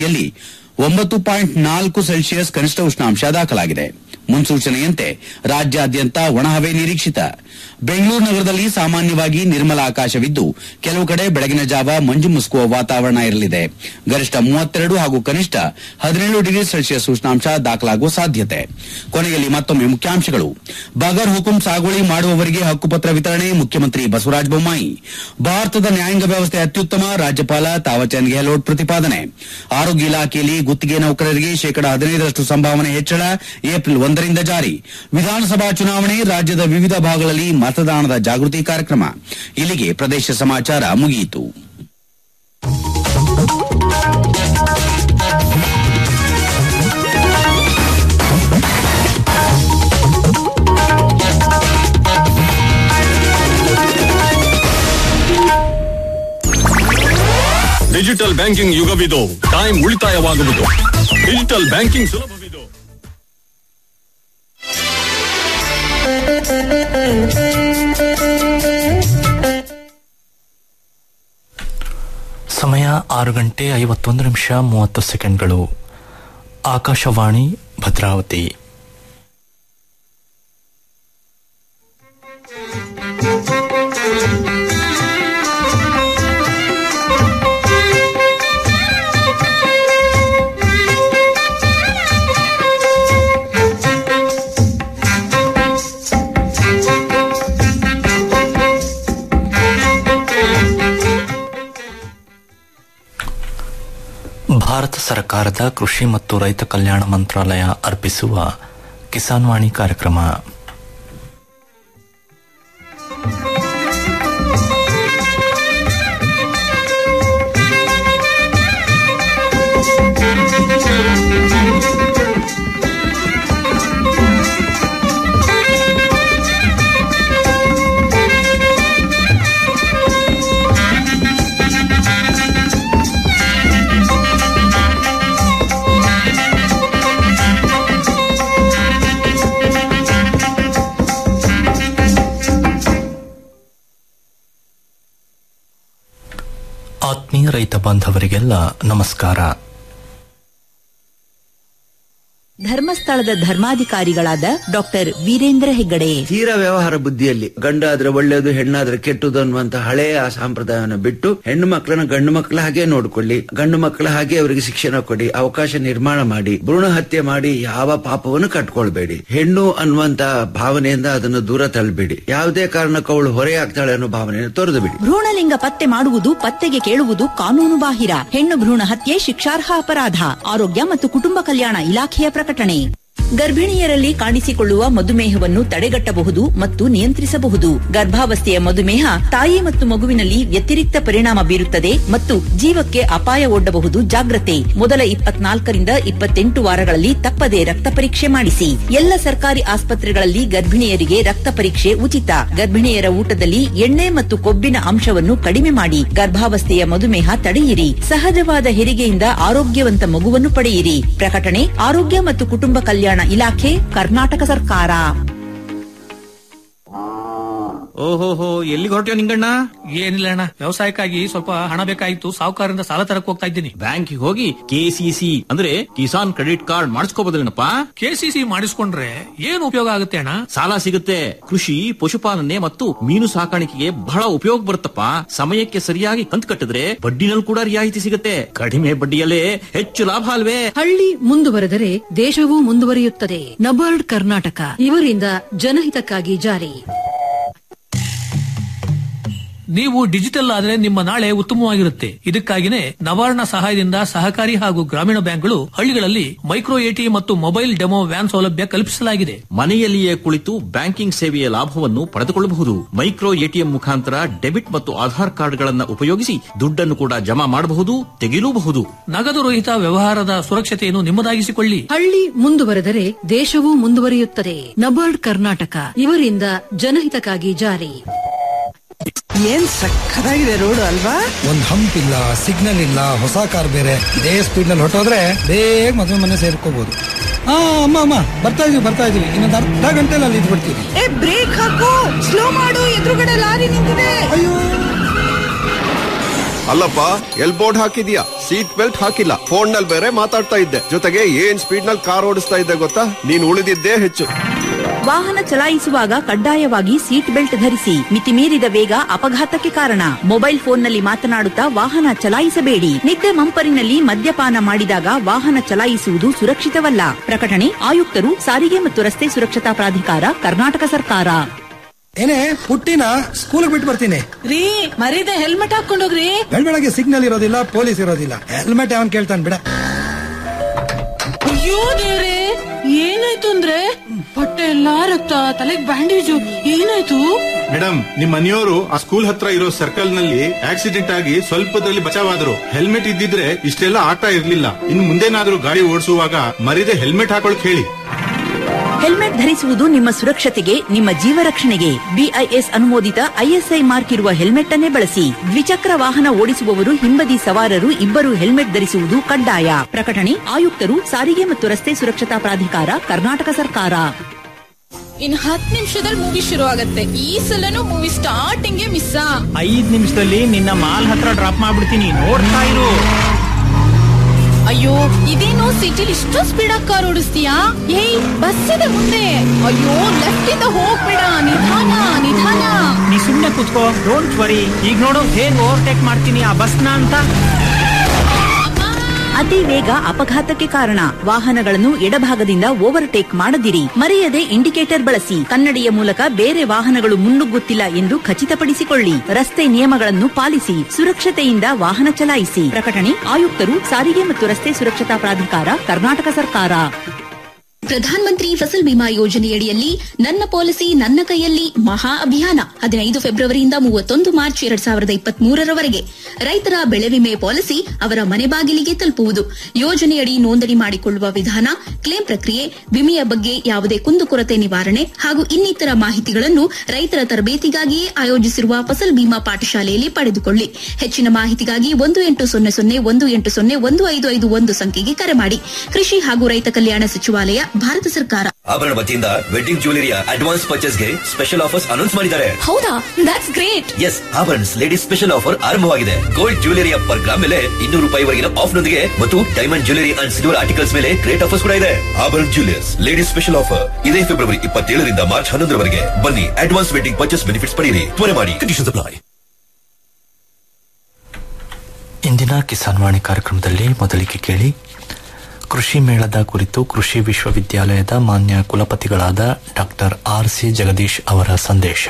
ಯಲ್ಲಿ ಒಂಬತ್ತು ಪಾಯಿಂಟ್ ನಾಲ್ಕು ಸೆಲ್ಸಿಯಸ್ ಕನಿಷ್ಠ ಉಷ್ಣಾಂಶ ದಾಖಲಾಗಿದೆ ಮುನ್ಸೂಚನೆಯಂತೆ ರಾಜ್ಯಾದ್ಯಂತ ಒಣಹವೆ ನಿರೀಕ್ಷಿತ ಬೆಂಗಳೂರು ನಗರದಲ್ಲಿ ಸಾಮಾನ್ಯವಾಗಿ ನಿರ್ಮಲ ಆಕಾಶವಿದ್ದು ಕೆಲವು ಕಡೆ ಬೆಳಗಿನ ಜಾವ ಮಂಜು ಮುಸುಕುವ ವಾತಾವರಣ ಇರಲಿದೆ ಗರಿಷ್ಠ ಮೂವತ್ತೆರಡು ಹಾಗೂ ಕನಿಷ್ಠ ಹದಿನೇಳು ಡಿಗ್ರಿ ಸೆಲ್ಸಿಯಸ್ ಉಷ್ಣಾಂಶ ದಾಖಲಾಗುವ ಸಾಧ್ಯತೆ ಕೊನೆಯಲ್ಲಿ ಮತ್ತೊಮ್ಮೆ ಮುಖ್ಯಾಂಶಗಳು ಬಗರ್ ಹುಕುಂ ಸಾಗುವಳಿ ಮಾಡುವವರಿಗೆ ಹಕ್ಕುಪತ್ರ ವಿತರಣೆ ಮುಖ್ಯಮಂತ್ರಿ ಬಸವರಾಜ ಬೊಮ್ಮಾಯಿ ಭಾರತದ ನ್ಯಾಯಾಂಗ ವ್ಯವಸ್ಥೆ ಅತ್ಯುತ್ತಮ ರಾಜ್ಯಪಾಲ ತಾವಚಂದ್ ಗೆಹ್ಲೋಟ್ ಪ್ರತಿಪಾದನೆ ಆರೋಗ್ಯ ಇಲಾಖೆಯಲ್ಲಿ ಗುತ್ತಿಗೆ ನೌಕರರಿಗೆ ಶೇಕಡ ಹದಿನೈದರಷ್ಟು ಸಂಭಾವನೆ ಹೆಚ್ಚಳ ಏಪ್ರಿಲ್ ಒಂದರಿಂದ ಜಾರಿ ವಿಧಾನಸಭಾ ಚುನಾವಣೆ ರಾಜ್ಯದ ವಿವಿಧ ಭಾಗಗಳಲ್ಲಿ ಮತದಾನದ ಜಾಗೃತಿ ಕಾರ್ಯಕ್ರಮ ಇಲ್ಲಿಗೆ ಪ್ರದೇಶ ಸಮಾಚಾರ ಮುಗಿಯಿತು ಡಿಜಿಟಲ್ ಬ್ಯಾಂಕಿಂಗ್ ಯುಗವಿದು ಟೈಮ್ ಉಳಿತಾಯವಾಗುವುದು ಡಿಜಿಟಲ್ ಬ್ಯಾಂಕಿಂಗ್ ಸುಲಭವಿದು ಸಮಯ ಆರು ಗಂಟೆ ಐವತ್ತೊಂದು ನಿಮಿಷ ಮೂವತ್ತು ಸೆಕೆಂಡ್ಗಳು ಆಕಾಶವಾಣಿ ಭದ್ರಾವತಿ ಭಾರತ ಸರ್ಕಾರದ ಕೃಷಿ ಮತ್ತು ರೈತ ಕಲ್ಯಾಣ ಮಂತ್ರಾಲಯ ಅರ್ಪಿಸುವ ಕಿಸಾನ್ ವಾಣಿ ಕಾರ್ಯಕ್ರಮ ಆತ್ಮೀಯ ರೈತ ಬಾಂಧವರಿಗೆಲ್ಲ ನಮಸ್ಕಾರ ಧರ್ಮಸ್ಥಳದ ಧರ್ಮಾಧಿಕಾರಿಗಳಾದ ಡಾಕ್ಟರ್ ವೀರೇಂದ್ರ ಹೆಗ್ಗಡೆ ತೀರ ವ್ಯವಹಾರ ಬುದ್ಧಿಯಲ್ಲಿ ಗಂಡಾದ್ರೆ ಒಳ್ಳೇದು ಹೆಣ್ಣಾದ್ರೆ ಕೆಟ್ಟದು ಅನ್ನುವಂತ ಹಳೆಯ ಆ ಸಂಪ್ರದಾಯವನ್ನು ಬಿಟ್ಟು ಹೆಣ್ಣು ಮಕ್ಕಳನ್ನ ಗಂಡು ಮಕ್ಕಳ ಹಾಗೆ ನೋಡ್ಕೊಳ್ಳಿ ಗಂಡು ಮಕ್ಕಳ ಹಾಗೆ ಅವರಿಗೆ ಶಿಕ್ಷಣ ಕೊಡಿ ಅವಕಾಶ ನಿರ್ಮಾಣ ಮಾಡಿ ಭ್ರೂಣ ಹತ್ಯೆ ಮಾಡಿ ಯಾವ ಪಾಪವನ್ನು ಕಟ್ಕೊಳ್ಬೇಡಿ ಹೆಣ್ಣು ಅನ್ನುವಂತ ಭಾವನೆಯಿಂದ ಅದನ್ನು ದೂರ ತಳ್ಳಬೇಡಿ ಯಾವುದೇ ಕಾರಣಕ್ಕೂ ಅವಳು ಹೊರೆಯಾಗ್ತಾಳೆ ಅನ್ನೋ ಭಾವನೆಯನ್ನು ತೊರೆದು ಬಿಡಿ ಭ್ರೂಣಲಿಂಗ ಪತ್ತೆ ಮಾಡುವುದು ಪತ್ತೆಗೆ ಕೇಳುವುದು ಕಾನೂನು ಬಾಹಿರ ಹೆಣ್ಣು ಭ್ರೂಣ ಹತ್ಯೆ ಶಿಕ್ಷಾರ್ಹ ಅಪರಾಧ ಆರೋಗ್ಯ ಮತ್ತು ಕುಟುಂಬ ಕಲ್ಯಾಣ ಇಲಾಖೆಯ ಪ್ರಕಟಣೆ ಗರ್ಭಿಣಿಯರಲ್ಲಿ ಕಾಣಿಸಿಕೊಳ್ಳುವ ಮಧುಮೇಹವನ್ನು ತಡೆಗಟ್ಟಬಹುದು ಮತ್ತು ನಿಯಂತ್ರಿಸಬಹುದು ಗರ್ಭಾವಸ್ಥೆಯ ಮಧುಮೇಹ ತಾಯಿ ಮತ್ತು ಮಗುವಿನಲ್ಲಿ ವ್ಯತಿರಿಕ್ತ ಪರಿಣಾಮ ಬೀರುತ್ತದೆ ಮತ್ತು ಜೀವಕ್ಕೆ ಅಪಾಯ ಒಡ್ಡಬಹುದು ಜಾಗ್ರತೆ ಮೊದಲ ಇಪ್ಪತ್ನಾಲ್ಕರಿಂದ ಇಪ್ಪತ್ತೆಂಟು ವಾರಗಳಲ್ಲಿ ತಪ್ಪದೆ ರಕ್ತ ಪರೀಕ್ಷೆ ಮಾಡಿಸಿ ಎಲ್ಲ ಸರ್ಕಾರಿ ಆಸ್ಪತ್ರೆಗಳಲ್ಲಿ ಗರ್ಭಿಣಿಯರಿಗೆ ರಕ್ತ ಪರೀಕ್ಷೆ ಉಚಿತ ಗರ್ಭಿಣಿಯರ ಊಟದಲ್ಲಿ ಎಣ್ಣೆ ಮತ್ತು ಕೊಬ್ಬಿನ ಅಂಶವನ್ನು ಕಡಿಮೆ ಮಾಡಿ ಗರ್ಭಾವಸ್ಥೆಯ ಮಧುಮೇಹ ತಡೆಯಿರಿ ಸಹಜವಾದ ಹೆರಿಗೆಯಿಂದ ಆರೋಗ್ಯವಂತ ಮಗುವನ್ನು ಪಡೆಯಿರಿ ಪ್ರಕಟಣೆ ಆರೋಗ್ಯ ಮತ್ತು ಕುಟುಂಬ ಕಲ್ಯಾಣ ಇಲಾಖೆ ಕರ್ನಾಟಕ ಸರ್ಕಾರ ಓಹೋಹೋ ಎಲ್ಲಿಗೆ ಹೊರಟ್ಯೋ ನಿಂಗಣ್ಣ ಏನಿಲ್ಲ ಅಣ್ಣ ವ್ಯವಸಾಯಕ್ಕಾಗಿ ಸ್ವಲ್ಪ ಹಣ ಬೇಕಾಗಿತ್ತು ಸಾಹುಕಾರರಿಂದ ಸಾಲ ತರಕ್ ಹೋಗ್ತಾ ಇದ್ದೀನಿ ಬ್ಯಾಂಕಿಗೆ ಹೋಗಿ ಕೆಸಿಸಿ ಅಂದ್ರೆ ಕಿಸಾನ್ ಕ್ರೆಡಿಟ್ ಕಾರ್ಡ್ ಮಾಡಿಸ್ಕೋಬೋದೇನಪ್ಪ ಕೆಸಿಸಿ ಮಾಡಿಸ್ಕೊಂಡ್ರೆ ಏನ್ ಉಪಯೋಗ ಆಗುತ್ತೆ ಅಣ್ಣ ಸಾಲ ಸಿಗುತ್ತೆ ಕೃಷಿ ಪಶುಪಾಲನೆ ಮತ್ತು ಮೀನು ಸಾಕಾಣಿಕೆಗೆ ಬಹಳ ಉಪಯೋಗ ಬರುತ್ತಪ್ಪ ಸಮಯಕ್ಕೆ ಸರಿಯಾಗಿ ಕಂತು ಕಟ್ಟಿದ್ರೆ ಬಡ್ಡಿನಲ್ಲಿ ಕೂಡ ರಿಯಾಯಿತಿ ಸಿಗುತ್ತೆ ಕಡಿಮೆ ಬಡ್ಡಿಯಲ್ಲೇ ಹೆಚ್ಚು ಲಾಭ ಅಲ್ವೇ ಹಳ್ಳಿ ಮುಂದುವರೆದರೆ ದೇಶವೂ ಮುಂದುವರಿಯುತ್ತದೆ ನಬಾರ್ಡ್ ಕರ್ನಾಟಕ ಇವರಿಂದ ಜನಹಿತಕ್ಕಾಗಿ ಜಾರಿ ನೀವು ಡಿಜಿಟಲ್ ಆದ್ರೆ ನಿಮ್ಮ ನಾಳೆ ಉತ್ತಮವಾಗಿರುತ್ತೆ ಇದಕ್ಕಾಗಿನೇ ನವಾರ್ಣ ಸಹಾಯದಿಂದ ಸಹಕಾರಿ ಹಾಗೂ ಗ್ರಾಮೀಣ ಬ್ಯಾಂಕ್ಗಳು ಹಳ್ಳಿಗಳಲ್ಲಿ ಮೈಕ್ರೋ ಎಟಿ ಮತ್ತು ಮೊಬೈಲ್ ಡೆಮೋ ವ್ಯಾನ್ ಸೌಲಭ್ಯ ಕಲ್ಪಿಸಲಾಗಿದೆ ಮನೆಯಲ್ಲಿಯೇ ಕುಳಿತು ಬ್ಯಾಂಕಿಂಗ್ ಸೇವೆಯ ಲಾಭವನ್ನು ಪಡೆದುಕೊಳ್ಳಬಹುದು ಮೈಕ್ರೋ ಎಟಿಎಂ ಮುಖಾಂತರ ಡೆಬಿಟ್ ಮತ್ತು ಆಧಾರ್ ಕಾರ್ಡ್ಗಳನ್ನು ಉಪಯೋಗಿಸಿ ದುಡ್ಡನ್ನು ಕೂಡ ಜಮಾ ಮಾಡಬಹುದು ತೆಗೆಯಲೂಬಹುದು ನಗದು ರಹಿತ ವ್ಯವಹಾರದ ಸುರಕ್ಷತೆಯನ್ನು ನಿಮ್ಮದಾಗಿಸಿಕೊಳ್ಳಿ ಹಳ್ಳಿ ಮುಂದುವರೆದರೆ ದೇಶವೂ ಮುಂದುವರಿಯುತ್ತದೆ ನಬಾರ್ಡ್ ಕರ್ನಾಟಕ ಇವರಿಂದ ಜನಹಿತಕ್ಕಾಗಿ ಜಾರಿ ಏನ್ ಸಕ್ಕತ್ತಾಗಿದೆ ರೋಡು ಅಲ್ವಾ ಒಂದ್ ಹಂಪ್ ಇಲ್ಲ ಸಿಗ್ನಲ್ ಇಲ್ಲ ಹೊಸ ಕಾರ್ ಬೇರೆ ಇದೇ ಸ್ಪೀಡ್ ನಲ್ಲಿ ಹೊಟ್ಟೋದ್ರೆ ಬೇಗ ಮದುವೆ ಮನೆ ಸೇರ್ಕೋಬಹುದು ಹಾ ಅಮ್ಮ ಅಮ್ಮ ಬರ್ತಾ ಇದೀವಿ ಬರ್ತಾ ಇದೀವಿ ಇನ್ನೊಂದು ಅರ್ಧ ಗಂಟೆಲಿ ಅಲ್ಲಿ ಇದ್ಬಿಡ್ತೀವಿ ಏ ಬ್ರೇಕ್ ಹಾಕು ಸ್ಲೋ ಮಾಡು ಎದುರುಗಡೆ ಲಾರಿ ನಿಂತಿದೆ ಅಯ್ಯೋ ಅಲ್ಲಪ್ಪ ಎಲ್ ಬೋರ್ಡ್ ಹಾಕಿದ್ಯಾ ಸೀಟ್ ಬೆಲ್ಟ್ ಹಾಕಿಲ್ಲ ಫೋನ್ ನಲ್ಲಿ ಬೇರೆ ಮಾತಾಡ್ತಾ ಇದ್ದೆ ಜೊತೆಗೆ ಏನ್ ಸ್ಪೀಡ್ ನಲ್ಲಿ ಕಾರ್ ಓಡಿಸ್ತಾ ಇದ್ದೆ ಗೊತ್ತಾ ನೀನ್ ಉಳಿದಿದ್ದೇ ಹೆಚ್ಚು ವಾಹನ ಚಲಾಯಿಸುವಾಗ ಕಡ್ಡಾಯವಾಗಿ ಸೀಟ್ ಬೆಲ್ಟ್ ಧರಿಸಿ ಮಿತಿಮೀರಿದ ವೇಗ ಅಪಘಾತಕ್ಕೆ ಕಾರಣ ಮೊಬೈಲ್ ಫೋನ್ನಲ್ಲಿ ಮಾತನಾಡುತ್ತಾ ವಾಹನ ಚಲಾಯಿಸಬೇಡಿ ನಿದ್ದೆ ಮಂಪರಿನಲ್ಲಿ ಮದ್ಯಪಾನ ಮಾಡಿದಾಗ ವಾಹನ ಚಲಾಯಿಸುವುದು ಸುರಕ್ಷಿತವಲ್ಲ ಪ್ರಕಟಣೆ ಆಯುಕ್ತರು ಸಾರಿಗೆ ಮತ್ತು ರಸ್ತೆ ಸುರಕ್ಷತಾ ಪ್ರಾಧಿಕಾರ ಕರ್ನಾಟಕ ಸರ್ಕಾರ ಏನೇ ಪುಟ್ಟಿನ ಸ್ಕೂಲ್ ಬಿಟ್ಟು ಬರ್ತೀನಿ ರೀ ಮರೀದೆ ಹೆಲ್ಮೆಟ್ ಹಾಕೊಂಡೋಗ್ರಿ ಬೆಳಗ್ಗೆ ಸಿಗ್ನಲ್ ಇರೋದಿಲ್ಲ ಪೊಲೀಸ್ ಇರೋದಿಲ್ಲ ಹೆಲ್ಮೆಟ್ ಅವನ್ ಕೇಳ್ತಾನೆ ಬಿಡ ಅಯ್ಯೋ ದೇವ್ರೆ ಏನಾಯ್ತು ಅಂದ್ರೆ ಹೊಟ್ಟೆ ಎಲ್ಲಾ ರಕ್ತ ತಲೆಗ್ ಬ್ಯಾಂಡೇಜು ಏನಾಯ್ತು ಮೇಡಮ್ ನಿಮ್ ಮನೆಯವರು ಆ ಸ್ಕೂಲ್ ಹತ್ರ ಇರೋ ಸರ್ಕಲ್ ನಲ್ಲಿ ಆಕ್ಸಿಡೆಂಟ್ ಆಗಿ ಸ್ವಲ್ಪದಲ್ಲಿ ಬಚಾವಾದ್ರು ಹೆಲ್ಮೆಟ್ ಇದ್ದಿದ್ರೆ ಇಷ್ಟೆಲ್ಲ ಆಟ ಇರ್ಲಿಲ್ಲ ಇನ್ ಮುಂದೇನಾದ್ರೂ ಗಾಡಿ ಓಡಿಸುವಾಗ ಮರಿದೆ ಹೆಲ್ಮೆಟ್ ಹಾಕೊಳಕ್ ಹೇಳಿ ಹೆಲ್ಮೆಟ್ ಧರಿಸುವುದು ನಿಮ್ಮ ಸುರಕ್ಷತೆಗೆ ನಿಮ್ಮ ಜೀವ ರಕ್ಷಣೆಗೆ ಬಿಐಎಸ್ ಅನುಮೋದಿತ ಐಎಸ್ಐ ಮಾರ್ಕ್ ಇರುವ ಹೆಲ್ಮೆಟ್ ಅನ್ನೇ ಬಳಸಿ ದ್ವಿಚಕ್ರ ವಾಹನ ಓಡಿಸುವವರು ಹಿಂಬದಿ ಸವಾರರು ಇಬ್ಬರು ಹೆಲ್ಮೆಟ್ ಧರಿಸುವುದು ಕಡ್ಡಾಯ ಪ್ರಕಟಣೆ ಆಯುಕ್ತರು ಸಾರಿಗೆ ಮತ್ತು ರಸ್ತೆ ಸುರಕ್ಷತಾ ಪ್ರಾಧಿಕಾರ ಕರ್ನಾಟಕ ಸರ್ಕಾರ ಇನ್ ಹತ್ ನಿಮಿಷದಲ್ಲಿ ಮೂವಿ ಶುರು ಆಗತ್ತೆ ಈ ಸಲನು ಮೂವಿ ಸ್ಟಾರ್ಟಿಂಗ್ ಮಿಸ್ ಐದ್ ನಿಮಿಷದಲ್ಲಿ ನಿನ್ನ ಮಾಲ್ ಹತ್ರ ಡ್ರಾಪ್ ಮಾಡ್ಬಿಡ್ತೀನಿ ನೋಡ್ತಾ ಇರು ಅಯ್ಯೋ ಇದೇನು ಸಿಟಿಲಿ ಇಷ್ಟು ಸ್ಪೀಡ್ ಆಗಿ ಕಾರ್ ಓಡಿಸ್ತೀಯಾ ಏಯ್ ಬಸ್ ಇದೆ ಮುಂದೆ ಅಯ್ಯೋ ಲೆಫ್ಟ್ ಇಂದ ಹೋಗ್ಬೇಡ ನಿಧಾನ ನಿಧಾನ ನೀ ಸುಮ್ನೆ ಕುತ್ಕೋ ಡೋಂಟ್ ವರಿ ಈಗ ನೋಡು ಹೇಗ್ ಓವರ್ಟೇಕ್ ಮಾಡ್ತೀನಿ ಆ ಬಸ್ನ ಅಂತ ಅತಿ ವೇಗ ಅಪಘಾತಕ್ಕೆ ಕಾರಣ ವಾಹನಗಳನ್ನು ಎಡಭಾಗದಿಂದ ಓವರ್ಟೇಕ್ ಮಾಡದಿರಿ ಮರೆಯದೆ ಇಂಡಿಕೇಟರ್ ಬಳಸಿ ಕನ್ನಡಿಯ ಮೂಲಕ ಬೇರೆ ವಾಹನಗಳು ಮುನ್ನುಗ್ಗುತ್ತಿಲ್ಲ ಎಂದು ಖಚಿತಪಡಿಸಿಕೊಳ್ಳಿ ರಸ್ತೆ ನಿಯಮಗಳನ್ನು ಪಾಲಿಸಿ ಸುರಕ್ಷತೆಯಿಂದ ವಾಹನ ಚಲಾಯಿಸಿ ಪ್ರಕಟಣೆ ಆಯುಕ್ತರು ಸಾರಿಗೆ ಮತ್ತು ರಸ್ತೆ ಸುರಕ್ಷತಾ ಪ್ರಾಧಿಕಾರ ಕರ್ನಾಟಕ ಸರ್ಕಾರ ಪ್ರಧಾನ ಮಂತ್ರಿ ಫಸಲ್ ಬಿಮಾ ಯೋಜನೆಯಡಿಯಲ್ಲಿ ನನ್ನ ಪಾಲಿಸಿ ನನ್ನ ಕೈಯಲ್ಲಿ ಮಹಾ ಅಭಿಯಾನ ಹದಿನೈದು ಫೆಬ್ರವರಿಯಿಂದ ಮೂವತ್ತೊಂದು ಮಾರ್ಚ್ ಎರಡ್ ಸಾವಿರದ ಇಪ್ಪತ್ತ್ ಮೂರರವರೆಗೆ ರೈತರ ಬೆಳೆ ವಿಮೆ ಪಾಲಿಸಿ ಅವರ ಮನೆ ಬಾಗಿಲಿಗೆ ತಲುಪುವುದು ಯೋಜನೆಯಡಿ ನೋಂದಣಿ ಮಾಡಿಕೊಳ್ಳುವ ವಿಧಾನ ಕ್ಲೇಮ್ ಪ್ರಕ್ರಿಯೆ ವಿಮೆಯ ಬಗ್ಗೆ ಯಾವುದೇ ಕುಂದುಕೊರತೆ ನಿವಾರಣೆ ಹಾಗೂ ಇನ್ನಿತರ ಮಾಹಿತಿಗಳನ್ನು ರೈತರ ತರಬೇತಿಗಾಗಿಯೇ ಆಯೋಜಿಸಿರುವ ಫಸಲ್ ಬಿಮಾ ಪಾಠಶಾಲೆಯಲ್ಲಿ ಪಡೆದುಕೊಳ್ಳಿ ಹೆಚ್ಚಿನ ಮಾಹಿತಿಗಾಗಿ ಒಂದು ಎಂಟು ಸೊನ್ನೆ ಸೊನ್ನೆ ಒಂದು ಎಂಟು ಸೊನ್ನೆ ಒಂದು ಐದು ಐದು ಒಂದು ಸಂಖ್ಯೆಗೆ ಕರೆ ಮಾಡಿ ಕೃಷಿ ಹಾಗೂ ರೈತ ಕಲ್ಯಾಣ ಸಚಿವಾಲಯ ಭಾರತ ಸರ್ಕಾರ ಆಭರಣ ವತಿಯಿಂದ ವೆಡ್ಡಿಂಗ್ ಜ್ಯುವೆಲರಿಯ ಅಡ್ವಾನ್ಸ್ ಪರ್ಚೇಸ್ಗೆ ಸ್ಪೆಷಲ್ ಆಫರ್ಸ್ ಅನೌನ್ಸ್ ಮಾಡಿದ್ದಾರೆ ಹೌದಾ that's great yes Abharan ladies special offer ಆರಂಭವಾಗಿದೆ ಗೋಲ್ಡ್ ಜ್ಯುವೆಲರಿಯ ಪರ್ ಗ್ರಾಮ್ ಮೇಲೆ ಇನ್ನೂರು ರೂಪಾಯಿವರೆಗಿನ ಆಫ್ ನೊಂದಿಗೆ ಮತ್ತು diamond jewellery and silver articles ಮೇಲೆ ಗ್ರೇಟ್ ಆಫರ್ಸ್ ಕೂಡ ಇದೆ Abharan jewellers ladies special offer ಇದೇ ಫೆಬ್ರವರಿ ಇಪ್ಪತ್ತೇಳರಿಂದ ಮಾರ್ಚ್ ಹನ್ನೊಂದರವರೆಗೆ ಬನ್ನಿ ಅಡ್ವಾನ್ಸ್ ವೆಡ್ಡಿಂಗ್ ಪರ್ಚೇಸ್ ಬೆನಿಫಿಟ್ಸ್ ಪಡೆಯಿರಿ ತ್ವರೆ ಮಾಡಿ ಕಂಡೀಷನ್ಸ್ ಅಪ್ಲೈ ಇಂದಿನ ಕಿಸಾನ್ ವಾಣಿ ಕಾರ್ಯಕ್ರಮದಲ್ಲಿ ಮೊದಲಿಗೆ ಕೇಳಿ ಕೃಷಿ ಮೇಳದ ಕುರಿತು ಕೃಷಿ ವಿಶ್ವವಿದ್ಯಾಲಯದ ಮಾನ್ಯ ಕುಲಪತಿಗಳಾದ ಡಾಕ್ಟರ್ ಆರ್ ಸಿ ಜಗದೀಶ್ ಅವರ ಸಂದೇಶ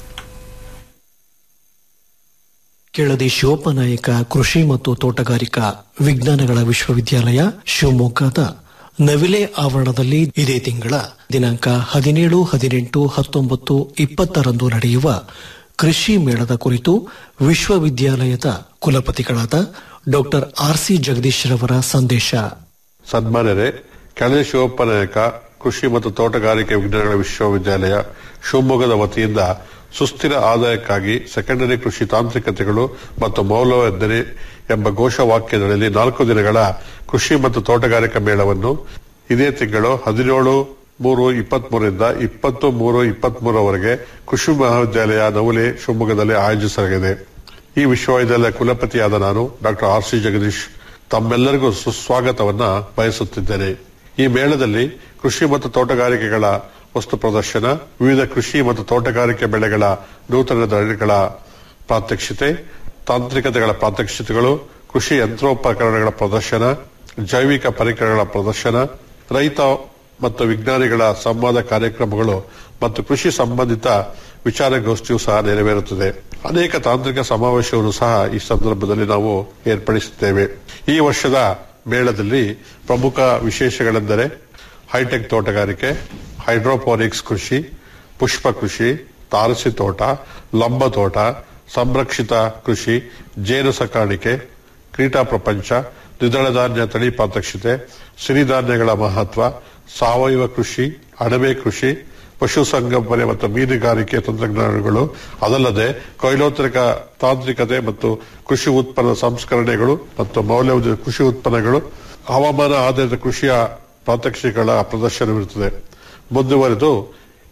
ಕೆಳದಿ ಶಿವಪ್ಪನಾಯಕ ಕೃಷಿ ಮತ್ತು ತೋಟಗಾರಿಕಾ ವಿಜ್ಞಾನಗಳ ವಿಶ್ವವಿದ್ಯಾಲಯ ಶಿವಮೊಗ್ಗದ ನವಿಲೆ ಆವರಣದಲ್ಲಿ ಇದೇ ತಿಂಗಳ ದಿನಾಂಕ ಹದಿನೇಳು ಹದಿನೆಂಟು ಹತ್ತೊಂಬತ್ತು ಇಪ್ಪತ್ತರಂದು ನಡೆಯುವ ಕೃಷಿ ಮೇಳದ ಕುರಿತು ವಿಶ್ವವಿದ್ಯಾಲಯದ ಕುಲಪತಿಗಳಾದ ಡಾಕ್ಟರ್ ಆರ್ ಸಿ ಜಗದೀಶ್ ರವರ ಸಂದೇಶ ಸನ್ಮಾನ್ಯರೇ ಕೆಳದಿ ಶಿವಪ್ಪನಾಯಕ ಕೃಷಿ ಮತ್ತು ತೋಟಗಾರಿಕೆ ವಿಜ್ಞಾನಗಳ ವಿಶ್ವವಿದ್ಯಾಲಯ ಶಿವಮೊಗ್ಗದ ವತಿಯಿಂದ ಸುಸ್ಥಿರ ಆದಾಯಕ್ಕಾಗಿ ಸೆಕೆಂಡರಿ ಕೃಷಿ ತಾಂತ್ರಿಕತೆಗಳು ಮತ್ತು ಮೌಲ್ಯವರ್ಧನೆ ಎಂಬ ಘೋಷವಾಕ್ಯದಲ್ಲಿ ನಾಲ್ಕು ದಿನಗಳ ಕೃಷಿ ಮತ್ತು ತೋಟಗಾರಿಕಾ ಮೇಳವನ್ನು ಇದೇ ತಿಂಗಳು ಹದಿನೇಳು ಮೂರು ಇಪ್ಪತ್ಮೂರರಿಂದ ಇಪ್ಪತ್ತು ಮೂರು ಇಪ್ಪತ್ಮೂರವರೆಗೆ ಕೃಷಿ ಮಹಾವಿದ್ಯಾಲಯ ನವಲೆ ಶಿವಮೊಗ್ಗದಲ್ಲಿ ಆಯೋಜಿಸಲಾಗಿದೆ ಈ ವಿಶ್ವವಿದ್ಯಾಲಯ ಕುಲಪತಿಯಾದ ನಾನು ಡಾಕ್ಟರ್ ಆರ್ ಸಿ ಜಗದೀಶ್ ತಮ್ಮೆಲ್ಲರಿಗೂ ಸುಸ್ವಾಗತವನ್ನ ಬಯಸುತ್ತಿದ್ದೇನೆ ಈ ಮೇಳದಲ್ಲಿ ಕೃಷಿ ಮತ್ತು ತೋಟಗಾರಿಕೆಗಳ ವಸ್ತು ಪ್ರದರ್ಶನ ವಿವಿಧ ಕೃಷಿ ಮತ್ತು ತೋಟಗಾರಿಕೆ ಬೆಳೆಗಳ ನೂತನ ತಳಿಗಳ ಪ್ರಾತ್ಯಕ್ಷಿತೆ ತಾಂತ್ರಿಕತೆಗಳ ಪ್ರಾತ್ಯಕ್ಷಿತೆಗಳು ಕೃಷಿ ಯಂತ್ರೋಪಕರಣಗಳ ಪ್ರದರ್ಶನ ಜೈವಿಕ ಪರಿಕರಗಳ ಪ್ರದರ್ಶನ ರೈತ ಮತ್ತು ವಿಜ್ಞಾನಿಗಳ ಸಂವಾದ ಕಾರ್ಯಕ್ರಮಗಳು ಮತ್ತು ಕೃಷಿ ಸಂಬಂಧಿತ ವಿಚಾರಗೋಷ್ಠಿಯು ಸಹ ನೆರವೇರುತ್ತದೆ ಅನೇಕ ತಾಂತ್ರಿಕ ಸಮಾವೇಶವನ್ನು ಸಹ ಈ ಸಂದರ್ಭದಲ್ಲಿ ನಾವು ಏರ್ಪಡಿಸುತ್ತೇವೆ ಈ ವರ್ಷದ ಮೇಳದಲ್ಲಿ ಪ್ರಮುಖ ವಿಶೇಷಗಳೆಂದರೆ ಹೈಟೆಕ್ ತೋಟಗಾರಿಕೆ ಹೈಡ್ರೋಪೋನಿಕ್ಸ್ ಕೃಷಿ ಪುಷ್ಪ ಕೃಷಿ ತಾರಸಿ ತೋಟ ಲಂಬ ತೋಟ ಸಂರಕ್ಷಿತ ಕೃಷಿ ಜೇನು ಸಾಕಾಣಿಕೆ ಕ್ರೀಟಾ ಪ್ರಪಂಚ ದ್ವಿದಳ ಧಾನ್ಯ ತಳಿ ಪ್ರಾತ್ಯಕ್ಷಿತೆ ಸಿರಿಧಾನ್ಯಗಳ ಮಹತ್ವ ಸಾವಯವ ಕೃಷಿ ಅಣಬೆ ಕೃಷಿ ಪಶುಸಂಗೋಪನೆ ಮತ್ತು ಮೀನುಗಾರಿಕೆ ತಂತ್ರಜ್ಞಾನಗಳು ಅದಲ್ಲದೆ ಕೊಯ್ಲೋತ್ತರಿಕ ತಾಂತ್ರಿಕತೆ ಮತ್ತು ಕೃಷಿ ಉತ್ಪನ್ನ ಸಂಸ್ಕರಣೆಗಳು ಮತ್ತು ಮೌಲ್ಯವರ್ಧಿತ ಕೃಷಿ ಉತ್ಪನ್ನಗಳು ಹವಾಮಾನ ಆಧಾರಿತ ಕೃಷಿಯ ಪ್ರಾತ್ಯಕ್ಷಿಕೆಗಳ ಪ್ರದರ್ಶನವಿರುತ್ತದೆ ಮುಂದುವರೆದು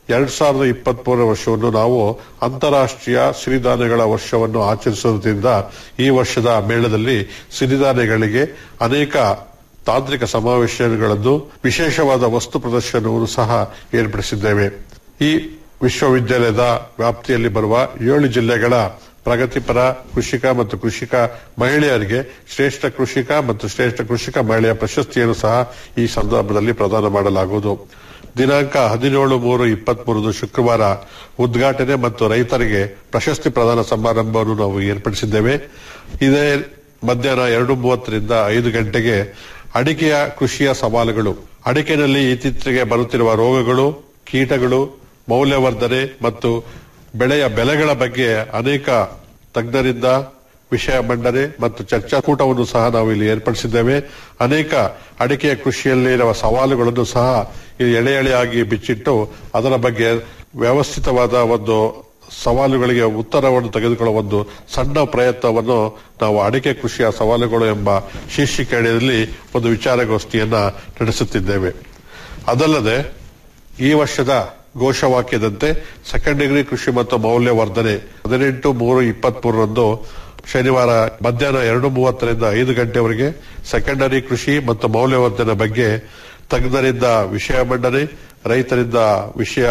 ಎರಡ್ ಸಾವಿರದ ಇಪ್ಪತ್ತ್ ಮೂರರ ವರ್ಷವನ್ನು ನಾವು ಅಂತಾರಾಷ್ಟ್ರೀಯ ಸಿರಿಧಾನ್ಯಗಳ ವರ್ಷವನ್ನು ಆಚರಿಸುವುದರಿಂದ ಈ ವರ್ಷದ ಮೇಳದಲ್ಲಿ ಸಿರಿಧಾನ್ಯಗಳಿಗೆ ಅನೇಕ ತಾಂತ್ರಿಕ ಸಮಾವೇಶಗಳನ್ನು ವಿಶೇಷವಾದ ವಸ್ತು ಪ್ರದರ್ಶನವನ್ನು ಸಹ ಏರ್ಪಡಿಸಿದ್ದೇವೆ ಈ ವಿಶ್ವವಿದ್ಯಾಲಯದ ವ್ಯಾಪ್ತಿಯಲ್ಲಿ ಬರುವ ಏಳು ಜಿಲ್ಲೆಗಳ ಪ್ರಗತಿಪರ ಕೃಷಿಕ ಮತ್ತು ಕೃಷಿಕ ಮಹಿಳೆಯರಿಗೆ ಶ್ರೇಷ್ಠ ಕೃಷಿಕ ಮತ್ತು ಶ್ರೇಷ್ಠ ಕೃಷಿಕ ಮಹಿಳೆಯ ಪ್ರಶಸ್ತಿಯನ್ನು ಸಹ ಈ ಸಂದರ್ಭದಲ್ಲಿ ಪ್ರದಾನ ಮಾಡಲಾಗುವುದು ದಿನಾಂಕ ಹದಿನೇಳು ಮೂರು ಇಪ್ಪತ್ಮೂರದು ಶುಕ್ರವಾರ ಉದ್ಘಾಟನೆ ಮತ್ತು ರೈತರಿಗೆ ಪ್ರಶಸ್ತಿ ಪ್ರದಾನ ಸಮಾರಂಭವನ್ನು ನಾವು ಏರ್ಪಡಿಸಿದ್ದೇವೆ ಇದೇ ಮಧ್ಯಾಹ್ನ ಎರಡು ಮೂವತ್ತರಿಂದ ಐದು ಗಂಟೆಗೆ ಅಡಿಕೆಯ ಕೃಷಿಯ ಸವಾಲುಗಳು ಅಡಿಕೆನಲ್ಲಿ ಇತ್ತೀಚೆಗೆ ಬರುತ್ತಿರುವ ರೋಗಗಳು ಕೀಟಗಳು ಮೌಲ್ಯವರ್ಧನೆ ಮತ್ತು ಬೆಳೆಯ ಬೆಲೆಗಳ ಬಗ್ಗೆ ಅನೇಕ ತಜ್ಞರಿಂದ ವಿಷಯ ಮಂಡನೆ ಮತ್ತು ಚರ್ಚಾಕೂಟವನ್ನು ಸಹ ನಾವು ಇಲ್ಲಿ ಏರ್ಪಡಿಸಿದ್ದೇವೆ ಅನೇಕ ಅಡಿಕೆಯ ಕೃಷಿಯಲ್ಲಿ ಇರುವ ಸವಾಲುಗಳನ್ನು ಸಹ ಇಲ್ಲಿ ಎಳೆ ಎಳೆಯಾಗಿ ಬಿಚ್ಚಿಟ್ಟು ಅದರ ಬಗ್ಗೆ ವ್ಯವಸ್ಥಿತವಾದ ಒಂದು ಸವಾಲುಗಳಿಗೆ ಉತ್ತರವನ್ನು ತೆಗೆದುಕೊಳ್ಳುವ ಒಂದು ಸಣ್ಣ ಪ್ರಯತ್ನವನ್ನು ನಾವು ಅಡಿಕೆ ಕೃಷಿಯ ಸವಾಲುಗಳು ಎಂಬ ಶೀರ್ಷಿಕೆ ಅಡಿಯಲ್ಲಿ ಒಂದು ವಿಚಾರಗೋಷ್ಠಿಯನ್ನ ನಡೆಸುತ್ತಿದ್ದೇವೆ ಅದಲ್ಲದೆ ಈ ವರ್ಷದ ಘೋಷವಾಕ್ಯದಂತೆ ಸೆಕೆಂಡ್ ಡಿಗ್ರಿ ಕೃಷಿ ಮತ್ತು ಮೌಲ್ಯವರ್ಧನೆ ಹದಿನೆಂಟು ಮೂರು ಇಪ್ಪತ್ತ್ ಮೂರರಂದು ಶನಿವಾರ ಮಧ್ಯಾಹ್ನ ಎರಡು ಮೂವತ್ತರಿಂದ ಐದು ಗಂಟೆವರೆಗೆ ಸೆಕೆಂಡರಿ ಕೃಷಿ ಮತ್ತು ಮೌಲ್ಯವರ್ಧನೆ ಬಗ್ಗೆ ತಜ್ಞರಿಂದ ವಿಷಯ ಮಂಡನೆ ರೈತರಿಂದ ವಿಷಯ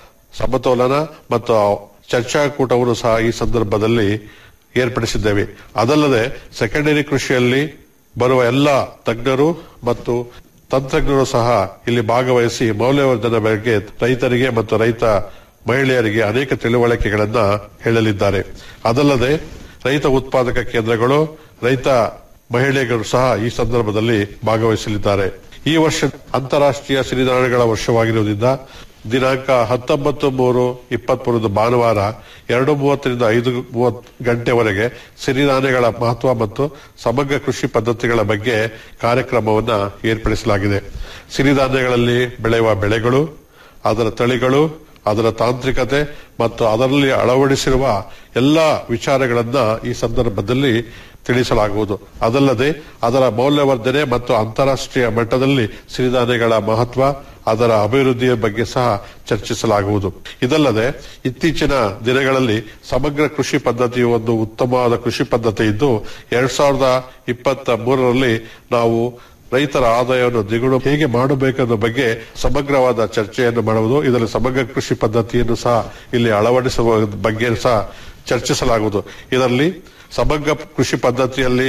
ಸಮತೋಲನ ಮತ್ತು ಚರ್ಚಾಕೂಟವನ್ನು ಸಹ ಈ ಸಂದರ್ಭದಲ್ಲಿ ಏರ್ಪಡಿಸಿದ್ದೇವೆ ಅದಲ್ಲದೆ ಸೆಕೆಂಡರಿ ಕೃಷಿಯಲ್ಲಿ ಬರುವ ಎಲ್ಲ ತಜ್ಞರು ಮತ್ತು ತಂತ್ರಜ್ಞರು ಸಹ ಇಲ್ಲಿ ಭಾಗವಹಿಸಿ ಮೌಲ್ಯವರ್ಧನೆ ಬಗ್ಗೆ ರೈತರಿಗೆ ಮತ್ತು ರೈತ ಮಹಿಳೆಯರಿಗೆ ಅನೇಕ ತಿಳುವಳಿಕೆಗಳನ್ನ ಹೇಳಲಿದ್ದಾರೆ ಅದಲ್ಲದೆ ರೈತ ಉತ್ಪಾದಕ ಕೇಂದ್ರಗಳು ರೈತ ಮಹಿಳೆಯರು ಸಹ ಈ ಸಂದರ್ಭದಲ್ಲಿ ಭಾಗವಹಿಸಲಿದ್ದಾರೆ ಈ ವರ್ಷ ಅಂತಾರಾಷ್ಟ್ರೀಯ ಸಿರಿಧಾನ್ಯಗಳ ವರ್ಷವಾಗಿರುವುದರಿಂದ ದಿನಾಂಕ ಹತ್ತೊಂಬತ್ತು ಮೂರು ಇಪ್ಪತ್ಮೂರದು ಭಾನುವಾರ ಎರಡು ಮೂವತ್ತರಿಂದ ಐದು ಮೂವತ್ತು ಗಂಟೆವರೆಗೆ ಸಿರಿಧಾನ್ಯಗಳ ಮಹತ್ವ ಮತ್ತು ಸಮಗ್ರ ಕೃಷಿ ಪದ್ಧತಿಗಳ ಬಗ್ಗೆ ಕಾರ್ಯಕ್ರಮವನ್ನ ಏರ್ಪಡಿಸಲಾಗಿದೆ ಸಿರಿಧಾನ್ಯಗಳಲ್ಲಿ ಬೆಳೆಯುವ ಬೆಳೆಗಳು ಅದರ ತಳಿಗಳು ಅದರ ತಾಂತ್ರಿಕತೆ ಮತ್ತು ಅದರಲ್ಲಿ ಅಳವಡಿಸಿರುವ ಎಲ್ಲ ವಿಚಾರಗಳನ್ನ ಈ ಸಂದರ್ಭದಲ್ಲಿ ತಿಳಿಸಲಾಗುವುದು ಅದಲ್ಲದೆ ಅದರ ಮೌಲ್ಯವರ್ಧನೆ ಮತ್ತು ಅಂತಾರಾಷ್ಟ್ರೀಯ ಮಟ್ಟದಲ್ಲಿ ಸಿರಿಧಾನ್ಯಗಳ ಮಹತ್ವ ಅದರ ಅಭಿವೃದ್ಧಿಯ ಬಗ್ಗೆ ಸಹ ಚರ್ಚಿಸಲಾಗುವುದು ಇದಲ್ಲದೆ ಇತ್ತೀಚಿನ ದಿನಗಳಲ್ಲಿ ಸಮಗ್ರ ಕೃಷಿ ಪದ್ಧತಿಯು ಒಂದು ಉತ್ತಮವಾದ ಕೃಷಿ ಪದ್ಧತಿ ಇದ್ದು ಎರಡ್ ಸಾವಿರದ ಇಪ್ಪತ್ತ ಮೂರರಲ್ಲಿ ನಾವು ರೈತರ ಆದಾಯವನ್ನು ದ್ವಿಗುಣ ಹೇಗೆ ಮಾಡಬೇಕನ್ನೋ ಬಗ್ಗೆ ಸಮಗ್ರವಾದ ಚರ್ಚೆಯನ್ನು ಮಾಡುವುದು ಇದರಲ್ಲಿ ಸಮಗ್ರ ಕೃಷಿ ಪದ್ಧತಿಯನ್ನು ಸಹ ಇಲ್ಲಿ ಅಳವಡಿಸುವ ಬಗ್ಗೆ ಸಹ ಚರ್ಚಿಸಲಾಗುವುದು ಇದರಲ್ಲಿ ಸಮಗ್ರ ಕೃಷಿ ಪದ್ಧತಿಯಲ್ಲಿ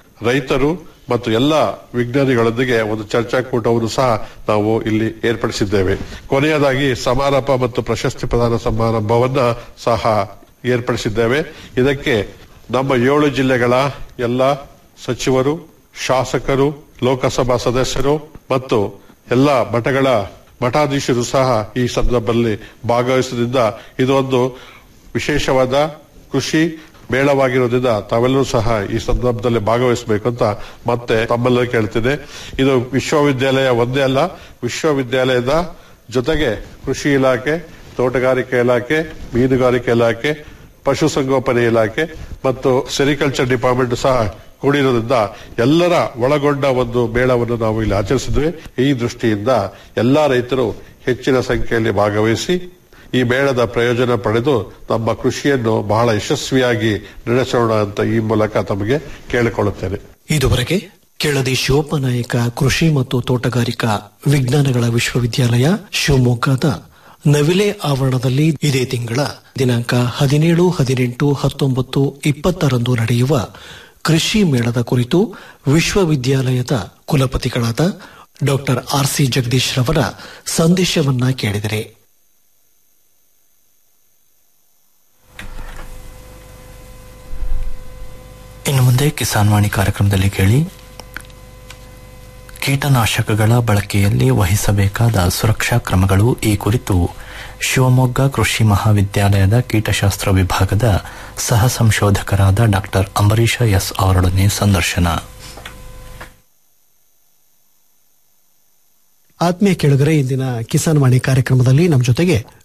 ರೈತರು ಮತ್ತು ಎಲ್ಲ ವಿಜ್ಞಾನಿಗಳೊಂದಿಗೆ ಒಂದು ಚರ್ಚಾಕೂಟವನ್ನು ಸಹ ನಾವು ಇಲ್ಲಿ ಏರ್ಪಡಿಸಿದ್ದೇವೆ ಕೊನೆಯದಾಗಿ ಸಮಾರಂಭ ಮತ್ತು ಪ್ರಶಸ್ತಿ ಪ್ರದಾನ ಸಮಾರಂಭವನ್ನ ಸಹ ಏರ್ಪಡಿಸಿದ್ದೇವೆ ಇದಕ್ಕೆ ನಮ್ಮ ಏಳು ಜಿಲ್ಲೆಗಳ ಎಲ್ಲ ಸಚಿವರು ಶಾಸಕರು ಲೋಕಸಭಾ ಸದಸ್ಯರು ಮತ್ತು ಎಲ್ಲ ಮಠಗಳ ಮಠಾಧೀಶರು ಸಹ ಈ ಸಂದರ್ಭದಲ್ಲಿ ಭಾಗವಹಿಸುವುದರಿಂದ ಇದೊಂದು ವಿಶೇಷವಾದ ಕೃಷಿ ಮೇಳವಾಗಿರೋದ್ರಿಂದ ತಾವೆಲ್ಲರೂ ಸಹ ಈ ಸಂದರ್ಭದಲ್ಲಿ ಭಾಗವಹಿಸಬೇಕು ಅಂತ ಮತ್ತೆ ತಮ್ಮೆಲ್ಲರೂ ಕೇಳ್ತೀನಿ ಇದು ವಿಶ್ವವಿದ್ಯಾಲಯ ಒಂದೇ ಅಲ್ಲ ವಿಶ್ವವಿದ್ಯಾಲಯದ ಜೊತೆಗೆ ಕೃಷಿ ಇಲಾಖೆ ತೋಟಗಾರಿಕೆ ಇಲಾಖೆ ಮೀನುಗಾರಿಕೆ ಇಲಾಖೆ ಪಶುಸಂಗೋಪನೆ ಇಲಾಖೆ ಮತ್ತು ಸೆರಿಕಲ್ಚರ್ ಡಿಪಾರ್ಟ್ಮೆಂಟ್ ಸಹ ಕೂಡಿರೋದ್ರಿಂದ ಎಲ್ಲರ ಒಳಗೊಂಡ ಒಂದು ಮೇಳವನ್ನು ನಾವು ಇಲ್ಲಿ ಆಚರಿಸಿದ್ವಿ ಈ ದೃಷ್ಟಿಯಿಂದ ಎಲ್ಲಾ ರೈತರು ಹೆಚ್ಚಿನ ಸಂಖ್ಯೆಯಲ್ಲಿ ಭಾಗವಹಿಸಿ ಈ ಮೇಳದ ಪ್ರಯೋಜನ ಪಡೆದು ನಮ್ಮ ಕೃಷಿಯನ್ನು ಬಹಳ ಯಶಸ್ವಿಯಾಗಿ ನಡೆಸೋಣ ಅಂತ ಈ ಮೂಲಕ ತಮಗೆ ಕೇಳಿಕೊಳ್ಳುತ್ತೇನೆ ಇದುವರೆಗೆ ಕೆಳದಿ ಶಿವಪ್ಪನಾಯಕ ಕೃಷಿ ಮತ್ತು ತೋಟಗಾರಿಕಾ ವಿಜ್ಞಾನಗಳ ವಿಶ್ವವಿದ್ಯಾಲಯ ಶಿವಮೊಗ್ಗದ ನವಿಲೆ ಆವರಣದಲ್ಲಿ ಇದೇ ತಿಂಗಳ ದಿನಾಂಕ ಹದಿನೇಳು ಹದಿನೆಂಟು ಹತ್ತೊಂಬತ್ತು ಇಪ್ಪತ್ತರಂದು ನಡೆಯುವ ಕೃಷಿ ಮೇಳದ ಕುರಿತು ವಿಶ್ವವಿದ್ಯಾಲಯದ ಕುಲಪತಿಗಳಾದ ಡಾಕ್ಟರ್ ಆರ್ ಸಿ ಜಗದೀಶ್ ರವರ ಸಂದೇಶವನ್ನ ಕೇಳಿದರೆ ಇನ್ನು ಮುಂದೆ ಕಿಸಾನ್ ವಾಣಿ ಕಾರ್ಯಕ್ರಮದಲ್ಲಿ ಕೇಳಿ ಕೀಟನಾಶಕಗಳ ಬಳಕೆಯಲ್ಲಿ ವಹಿಸಬೇಕಾದ ಸುರಕ್ಷಾ ಕ್ರಮಗಳು ಈ ಕುರಿತು ಶಿವಮೊಗ್ಗ ಕೃಷಿ ಮಹಾವಿದ್ಯಾಲಯದ ಕೀಟಶಾಸ್ತ್ರ ವಿಭಾಗದ ಸಹ ಸಂಶೋಧಕರಾದ ಡಾಕ್ಟರ್ ಅಂಬರೀಶ ಎಸ್ ಅವರೊಡನೆ ಸಂದರ್ಶನ ಆತ್ಮೀಯ ಕೇಳುಗರೆ ಇಂದಿನ ಕಿಸಾನ್ ವಾಣಿ ಕಾರ್ಯಕ್ರಮದಲ್ಲಿ ನಮ್ಮ ಜೊತೆಗೆ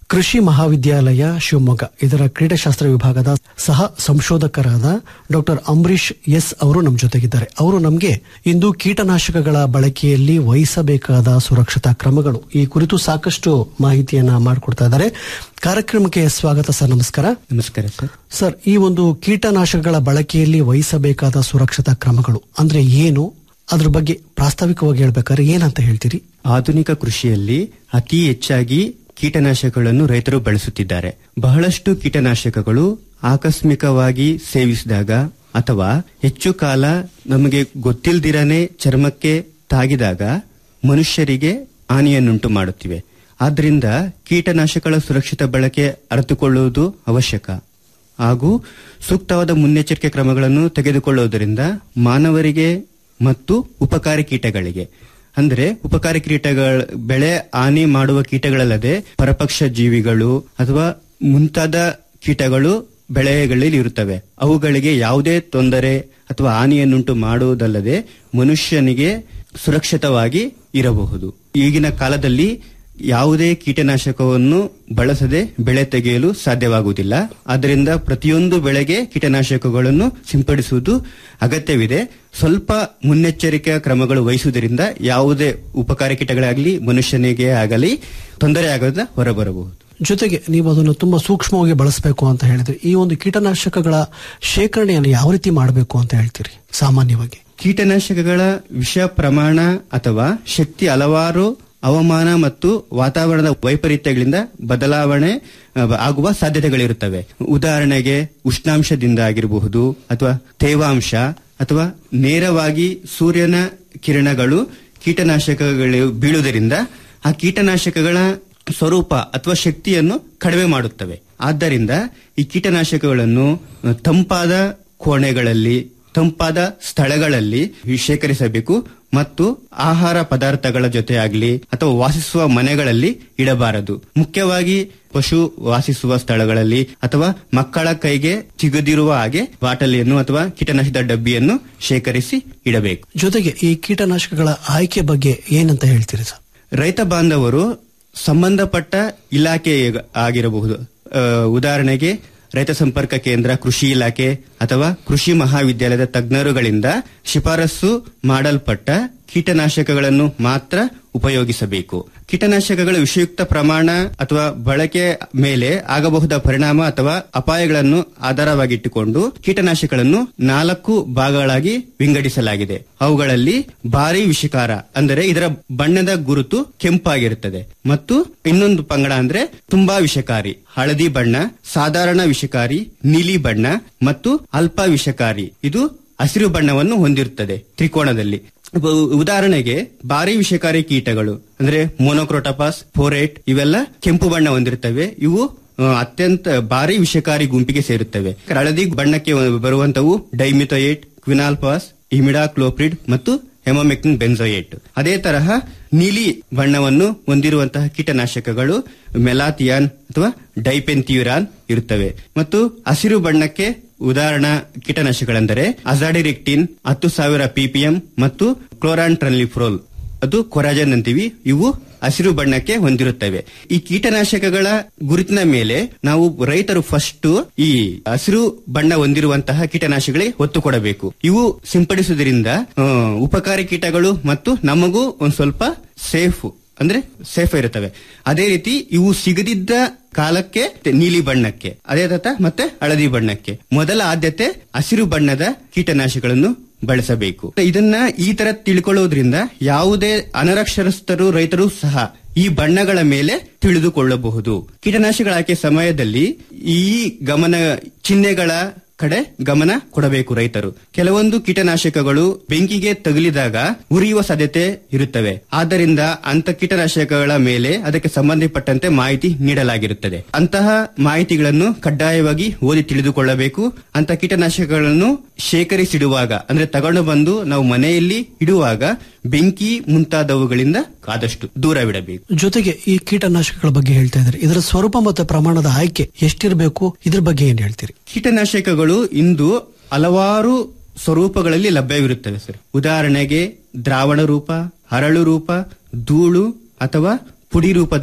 ಕೃಷಿ ಮಹಾವಿದ್ಯಾಲಯ ಶಿವಮೊಗ್ಗ ಇದರ ಕ್ರೀಡಾಶಾಸ್ತ್ರ ವಿಭಾಗದ ಸಹ ಸಂಶೋಧಕರಾದ ಡಾಕ್ಟರ್ ಅಂಬರೀಶ್ ಎಸ್ ಅವರು ನಮ್ಮ ಜೊತೆಗಿದ್ದಾರೆ ಅವರು ನಮಗೆ ಇಂದು ಕೀಟನಾಶಕಗಳ ಬಳಕೆಯಲ್ಲಿ ವಹಿಸಬೇಕಾದ ಸುರಕ್ಷತಾ ಕ್ರಮಗಳು ಈ ಕುರಿತು ಸಾಕಷ್ಟು ಮಾಹಿತಿಯನ್ನ ಮಾಡಿಕೊಡ್ತಾ ಇದ್ದಾರೆ ಕಾರ್ಯಕ್ರಮಕ್ಕೆ ಸ್ವಾಗತ ಸರ್ ನಮಸ್ಕಾರ ನಮಸ್ಕಾರ ಸರ್ ಸರ್ ಈ ಒಂದು ಕೀಟನಾಶಕಗಳ ಬಳಕೆಯಲ್ಲಿ ವಹಿಸಬೇಕಾದ ಸುರಕ್ಷತಾ ಕ್ರಮಗಳು ಅಂದ್ರೆ ಏನು ಅದ್ರ ಬಗ್ಗೆ ಪ್ರಾಸ್ತಾವಿಕವಾಗಿ ಹೇಳ್ಬೇಕಾದ್ರೆ ಏನಂತ ಹೇಳ್ತೀರಿ ಆಧುನಿಕ ಕೃಷಿಯಲ್ಲಿ ಅತಿ ಹೆಚ್ಚಾಗಿ ಕೀಟನಾಶಕಗಳನ್ನು ರೈತರು ಬಳಸುತ್ತಿದ್ದಾರೆ ಬಹಳಷ್ಟು ಕೀಟನಾಶಕಗಳು ಆಕಸ್ಮಿಕವಾಗಿ ಸೇವಿಸಿದಾಗ ಅಥವಾ ಹೆಚ್ಚು ಕಾಲ ನಮಗೆ ಗೊತ್ತಿಲ್ದಿರನೆ ಚರ್ಮಕ್ಕೆ ತಾಗಿದಾಗ ಮನುಷ್ಯರಿಗೆ ಹಾನಿಯನ್ನುಂಟು ಮಾಡುತ್ತಿವೆ ಆದ್ದರಿಂದ ಕೀಟನಾಶಕಗಳ ಸುರಕ್ಷಿತ ಬಳಕೆ ಅರಿತುಕೊಳ್ಳುವುದು ಅವಶ್ಯಕ ಹಾಗೂ ಸೂಕ್ತವಾದ ಮುನ್ನೆಚ್ಚರಿಕೆ ಕ್ರಮಗಳನ್ನು ತೆಗೆದುಕೊಳ್ಳುವುದರಿಂದ ಮಾನವರಿಗೆ ಮತ್ತು ಉಪಕಾರಿ ಕೀಟಗಳಿಗೆ ಅಂದರೆ ಉಪಕಾರಿ ಕೀಟಗಳ ಬೆಳೆ ಹಾನಿ ಮಾಡುವ ಕೀಟಗಳಲ್ಲದೆ ಪರಪಕ್ಷ ಜೀವಿಗಳು ಅಥವಾ ಮುಂತಾದ ಕೀಟಗಳು ಬೆಳೆಗಳಲ್ಲಿ ಇರುತ್ತವೆ ಅವುಗಳಿಗೆ ಯಾವುದೇ ತೊಂದರೆ ಅಥವಾ ಹಾನಿಯನ್ನುಂಟು ಮಾಡುವುದಲ್ಲದೆ ಮನುಷ್ಯನಿಗೆ ಸುರಕ್ಷಿತವಾಗಿ ಇರಬಹುದು ಈಗಿನ ಕಾಲದಲ್ಲಿ ಯಾವುದೇ ಕೀಟನಾಶಕವನ್ನು ಬಳಸದೆ ಬೆಳೆ ತೆಗೆಯಲು ಸಾಧ್ಯವಾಗುವುದಿಲ್ಲ ಆದ್ದರಿಂದ ಪ್ರತಿಯೊಂದು ಬೆಳೆಗೆ ಕೀಟನಾಶಕಗಳನ್ನು ಸಿಂಪಡಿಸುವುದು ಅಗತ್ಯವಿದೆ ಸ್ವಲ್ಪ ಮುನ್ನೆಚ್ಚರಿಕೆಯ ಕ್ರಮಗಳು ವಹಿಸುವುದರಿಂದ ಯಾವುದೇ ಉಪಕಾರಿ ಕೀಟಗಳಾಗಲಿ ಮನುಷ್ಯನಿಗೆ ಆಗಲಿ ತೊಂದರೆ ಆಗದ ಹೊರಬರಬಹುದು ಜೊತೆಗೆ ನೀವು ಅದನ್ನು ತುಂಬಾ ಸೂಕ್ಷ್ಮವಾಗಿ ಬಳಸಬೇಕು ಅಂತ ಹೇಳಿದ್ರೆ ಈ ಒಂದು ಕೀಟನಾಶಕಗಳ ಶೇಖರಣೆಯನ್ನು ಯಾವ ರೀತಿ ಮಾಡಬೇಕು ಅಂತ ಹೇಳ್ತೀರಿ ಸಾಮಾನ್ಯವಾಗಿ ಕೀಟನಾಶಕಗಳ ವಿಷ ಪ್ರಮಾಣ ಅಥವಾ ಶಕ್ತಿ ಹಲವಾರು ಹವಾಮಾನ ಮತ್ತು ವಾತಾವರಣದ ವೈಪರೀತ್ಯಗಳಿಂದ ಬದಲಾವಣೆ ಅ, ಆಗುವ ಸಾಧ್ಯತೆಗಳಿರುತ್ತವೆ ಉದಾಹರಣೆಗೆ ಉಷ್ಣಾಂಶದಿಂದ ಆಗಿರಬಹುದು ಅಥವಾ ತೇವಾಂಶ ಅಥವಾ ನೇರವಾಗಿ ಸೂರ್ಯನ ಕಿರಣಗಳು ಕೀಟನಾಶಕಗಳು ಬೀಳುವುದರಿಂದ ಆ ಕೀಟನಾಶಕಗಳ ಸ್ವರೂಪ ಅಥವಾ ಶಕ್ತಿಯನ್ನು ಕಡಿಮೆ ಮಾಡುತ್ತವೆ ಆದ್ದರಿಂದ ಈ ಕೀಟನಾಶಕಗಳನ್ನು ಅ, ತಂಪಾದ ಕೋಣೆಗಳಲ್ಲಿ ತಂಪಾದ ಸ್ಥಳಗಳಲ್ಲಿ ಶೇಖರಿಸಬೇಕು ಮತ್ತು ಆಹಾರ ಪದಾರ್ಥಗಳ ಜೊತೆ ಆಗಲಿ ಅಥವಾ ವಾಸಿಸುವ ಮನೆಗಳಲ್ಲಿ ಇಡಬಾರದು ಮುಖ್ಯವಾಗಿ ಪಶು ವಾಸಿಸುವ ಸ್ಥಳಗಳಲ್ಲಿ ಅಥವಾ ಮಕ್ಕಳ ಕೈಗೆ ಸಿಗದಿರುವ ಹಾಗೆ ಬಾಟಲಿಯನ್ನು ಅಥವಾ ಕೀಟನಾಶಕದ ಡಬ್ಬಿಯನ್ನು ಶೇಖರಿಸಿ ಇಡಬೇಕು ಜೊತೆಗೆ ಈ ಕೀಟನಾಶಕಗಳ ಆಯ್ಕೆ ಬಗ್ಗೆ ಏನಂತ ಹೇಳ್ತೀರಿ ಸರ್ ರೈತ ಬಾಂಧವರು ಸಂಬಂಧಪಟ್ಟ ಇಲಾಖೆ ಆಗಿರಬಹುದು ಆ, ಉದಾಹರಣೆಗೆ ರೈತ ಸಂಪರ್ಕ ಕೇಂದ್ರ ಕೃಷಿ ಇಲಾಖೆ ಅಥವಾ ಕೃಷಿ ಮಹಾವಿದ್ಯಾಲಯದ ತಜ್ಞರುಗಳಿಂದ ಶಿಫಾರಸು ಮಾಡಲ್ಪಟ್ಟ ಕೀಟನಾಶಕಗಳನ್ನು ಮಾತ್ರ ಉಪಯೋಗಿಸಬೇಕು ಕೀಟನಾಶಕಗಳ ವಿಷಯುಕ್ತ ಪ್ರಮಾಣ ಅಥವಾ ಬಳಕೆ ಮೇಲೆ ಆಗಬಹುದಾದ ಪರಿಣಾಮ ಅಥವಾ ಅಪಾಯಗಳನ್ನು ಆಧಾರವಾಗಿಟ್ಟುಕೊಂಡು ಕೀಟನಾಶಕಗಳನ್ನು ನಾಲ್ಕು ಭಾಗಗಳಾಗಿ ವಿಂಗಡಿಸಲಾಗಿದೆ ಅವುಗಳಲ್ಲಿ ಭಾರಿ ವಿಷಕಾರ ಅಂದರೆ ಇದರ ಬಣ್ಣದ ಗುರುತು ಕೆಂಪಾಗಿರುತ್ತದೆ ಮತ್ತು ಇನ್ನೊಂದು ಪಂಗಡ ಅಂದ್ರೆ ತುಂಬಾ ವಿಷಕಾರಿ ಹಳದಿ ಬಣ್ಣ ಸಾಧಾರಣ ವಿಷಕಾರಿ ನೀಲಿ ಬಣ್ಣ ಮತ್ತು ಅಲ್ಪ ವಿಷಕಾರಿ ಇದು ಹಸಿರು ಬಣ್ಣವನ್ನು ಹೊಂದಿರುತ್ತದೆ ತ್ರಿಕೋಣದಲ್ಲಿ ಉ- ಉದಾಹರಣೆಗೆ ಭಾರಿ ವಿಷಕಾರಿ ಕೀಟಗಳು ಅಂದ್ರೆ ಮೊನೊಕ್ರೋಟಪಾಸ್ ಫೋರೇಟ್ ಇವೆಲ್ಲ ಕೆಂಪು ಬಣ್ಣ ಹೊಂದಿರುತ್ತವೆ ಇವು ಆ, ಅತ್ಯಂತ ಭಾರಿ ವಿಷಕಾರಿ ಗುಂಪಿಗೆ ಸೇರುತ್ತವೆ ಹಳದಿ ಬಣ್ಣಕ್ಕೆ ಬರುವಂತವು ಡೈಮಿಥೋಯೇಟ್ ಕ್ವಿನಾಲ್ಪಾಸ್ ಇಮಿಡಾಕ್ಲೋಪ್ರಿಡ್ ಮತ್ತು ಹೆಮೋಮೆಕ್ಟಿನ್ ಬೆನ್ಸೋಯೇಟ್ ಅದೇ ತರಹ ನೀಲಿ ಬಣ್ಣವನ್ನು ಹೊಂದಿರುವಂತಹ ಕೀಟನಾಶಕಗಳು ಮೆಲಾಥಿಯಾನ್ ಅಥವಾ ಡೈಪೆನ್ಥ್ಯೂರಾನ್ ಇರುತ್ತವೆ ಮತ್ತು ಹಸಿರು ಬಣ್ಣಕ್ಕೆ ಉದಾಹರಣಾ ಕೀಟನಾಶಕಗಳೆಂದರೆ ಅಜಾಡಿರಿಕ್ಟಿನ್ ಹತ್ತು ಸಾವಿರ ಪಿಪಿಎಂ ಮತ್ತು ಕ್ಲೋರಾನ್ ಟ್ರನ್ಲಿಫ್ರೋಲ್ ಅದು ಕೊರಾಜನ್ ಅಂತೀವಿ ಇವು ಹಸಿರು ಬಣ್ಣಕ್ಕೆ ಹೊಂದಿರುತ್ತವೆ ಈ ಕೀಟನಾಶಕಗಳ ಗುರುತಿನ ಮೇಲೆ ನಾವು ರೈತರು ಫಸ್ಟ್ ಈ ಹಸಿರು ಬಣ್ಣ ಹೊಂದಿರುವಂತಹ ಕೀಟನಾಶಕಗಳೇ ಒತ್ತು ಕೊಡಬೇಕು ಇವು ಸಿಂಪಡಿಸುವುದರಿಂದ ಆ, ಉಪಕಾರಿ ಕೀಟಗಳು ಮತ್ತು ನಮಗೂ ಒಂದ್ ಸ್ವಲ್ಪ ಸೇಫ್ ಅಂದ್ರೆ ಸೇಫ್ ಇರುತ್ತವೆ ಅದೇ ರೀತಿ ಇವು ಸಿಗದಿದ್ದ ಕಾಲಕ್ಕೆ ನೀಲಿ ಬಣ್ಣಕ್ಕೆ ಅದೇ ತತ ಮತ್ತೆ ಹಳದಿ ಬಣ್ಣಕ್ಕೆ ಮೊದಲ ಆದ್ಯತೆ ಹಸಿರು ಬಣ್ಣದ ಕೀಟನಾಶಕಗಳನ್ನು ಬಳಸಬೇಕು ಇದನ್ನ ಈ ತರ ತಿಳ್ಕೊಳ್ಳೋದ್ರಿಂದ ಯಾವುದೇ ಅನರಕ್ಷರಸ್ಥರು ರೈತರು ಸಹ ಈ ಬಣ್ಣಗಳ ಮೇಲೆ ತಿಳಿದುಕೊಳ್ಳಬಹುದು ಕೀಟನಾಶಕಗಳ ಆಯ್ಕೆ ಸಮಯದಲ್ಲಿ ಈ ಗಮನ ಚಿಹ್ನೆಗಳ ಕಡೆ ಗಮನ ಕೊಡಬೇಕು ರೈತರು ಕೆಲವೊಂದು ಕೀಟನಾಶಕಗಳು ಬೆಂಕಿಗೆ ತಗುಲಿದಾಗ ಉರಿಯುವ ಸಾಧ್ಯತೆ ಇರುತ್ತವೆ ಆದ್ದರಿಂದ ಅಂತ ಕೀಟನಾಶಕಗಳ ಮೇಲೆ ಅದಕ್ಕೆ ಸಂಬಂಧಪಟ್ಟಂತೆ ಮಾಹಿತಿ ನೀಡಲಾಗಿರುತ್ತದೆ ಅಂತಹ ಮಾಹಿತಿಗಳನ್ನು ಕಡ್ಡಾಯವಾಗಿ ಓದಿ ತಿಳಿದುಕೊಳ್ಳಬೇಕು ಅಂತ ಕೀಟನಾಶಕಗಳನ್ನು ಶೇಖರಿಸಿಡುವಾಗ ಅಂದ್ರೆ ತಗೊಂಡು ಬಂದು ನಾವು ಮನೆಯಲ್ಲಿ ಇಡುವಾಗ ಬೆಂಕಿ ಮುಂತಾದವುಗಳಿಂದ ಆದಷ್ಟು ದೂರವಿಡಬೇಕು ಜೊತೆಗೆ ಈ ಕೀಟನಾಶಕಗಳ ಬಗ್ಗೆ ಹೇಳ್ತಾ ಇದ್ದಾರೆ ಇದರ ಸ್ವರೂಪ ಮತ್ತು ಪ್ರಮಾಣದ ಆಯ್ಕೆ ಎಷ್ಟಿರಬೇಕು ಇದ್ರ ಬಗ್ಗೆ ಏನ್ ಹೇಳ್ತೀರಿ ಕೀಟನಾಶಕಗಳು ಇಂದು ಹಲವಾರು ಸ್ವರೂಪಗಳಲ್ಲಿ ಲಭ್ಯವಿರುತ್ತವೆ ಸರ್ ಉದಾಹರಣೆಗೆ ದ್ರಾವಣ ರೂಪ ಹರಳು ರೂಪ ಧೂಳು ಅಥವಾ ಪುಡಿ ರೂಪದಲ್ಲಿ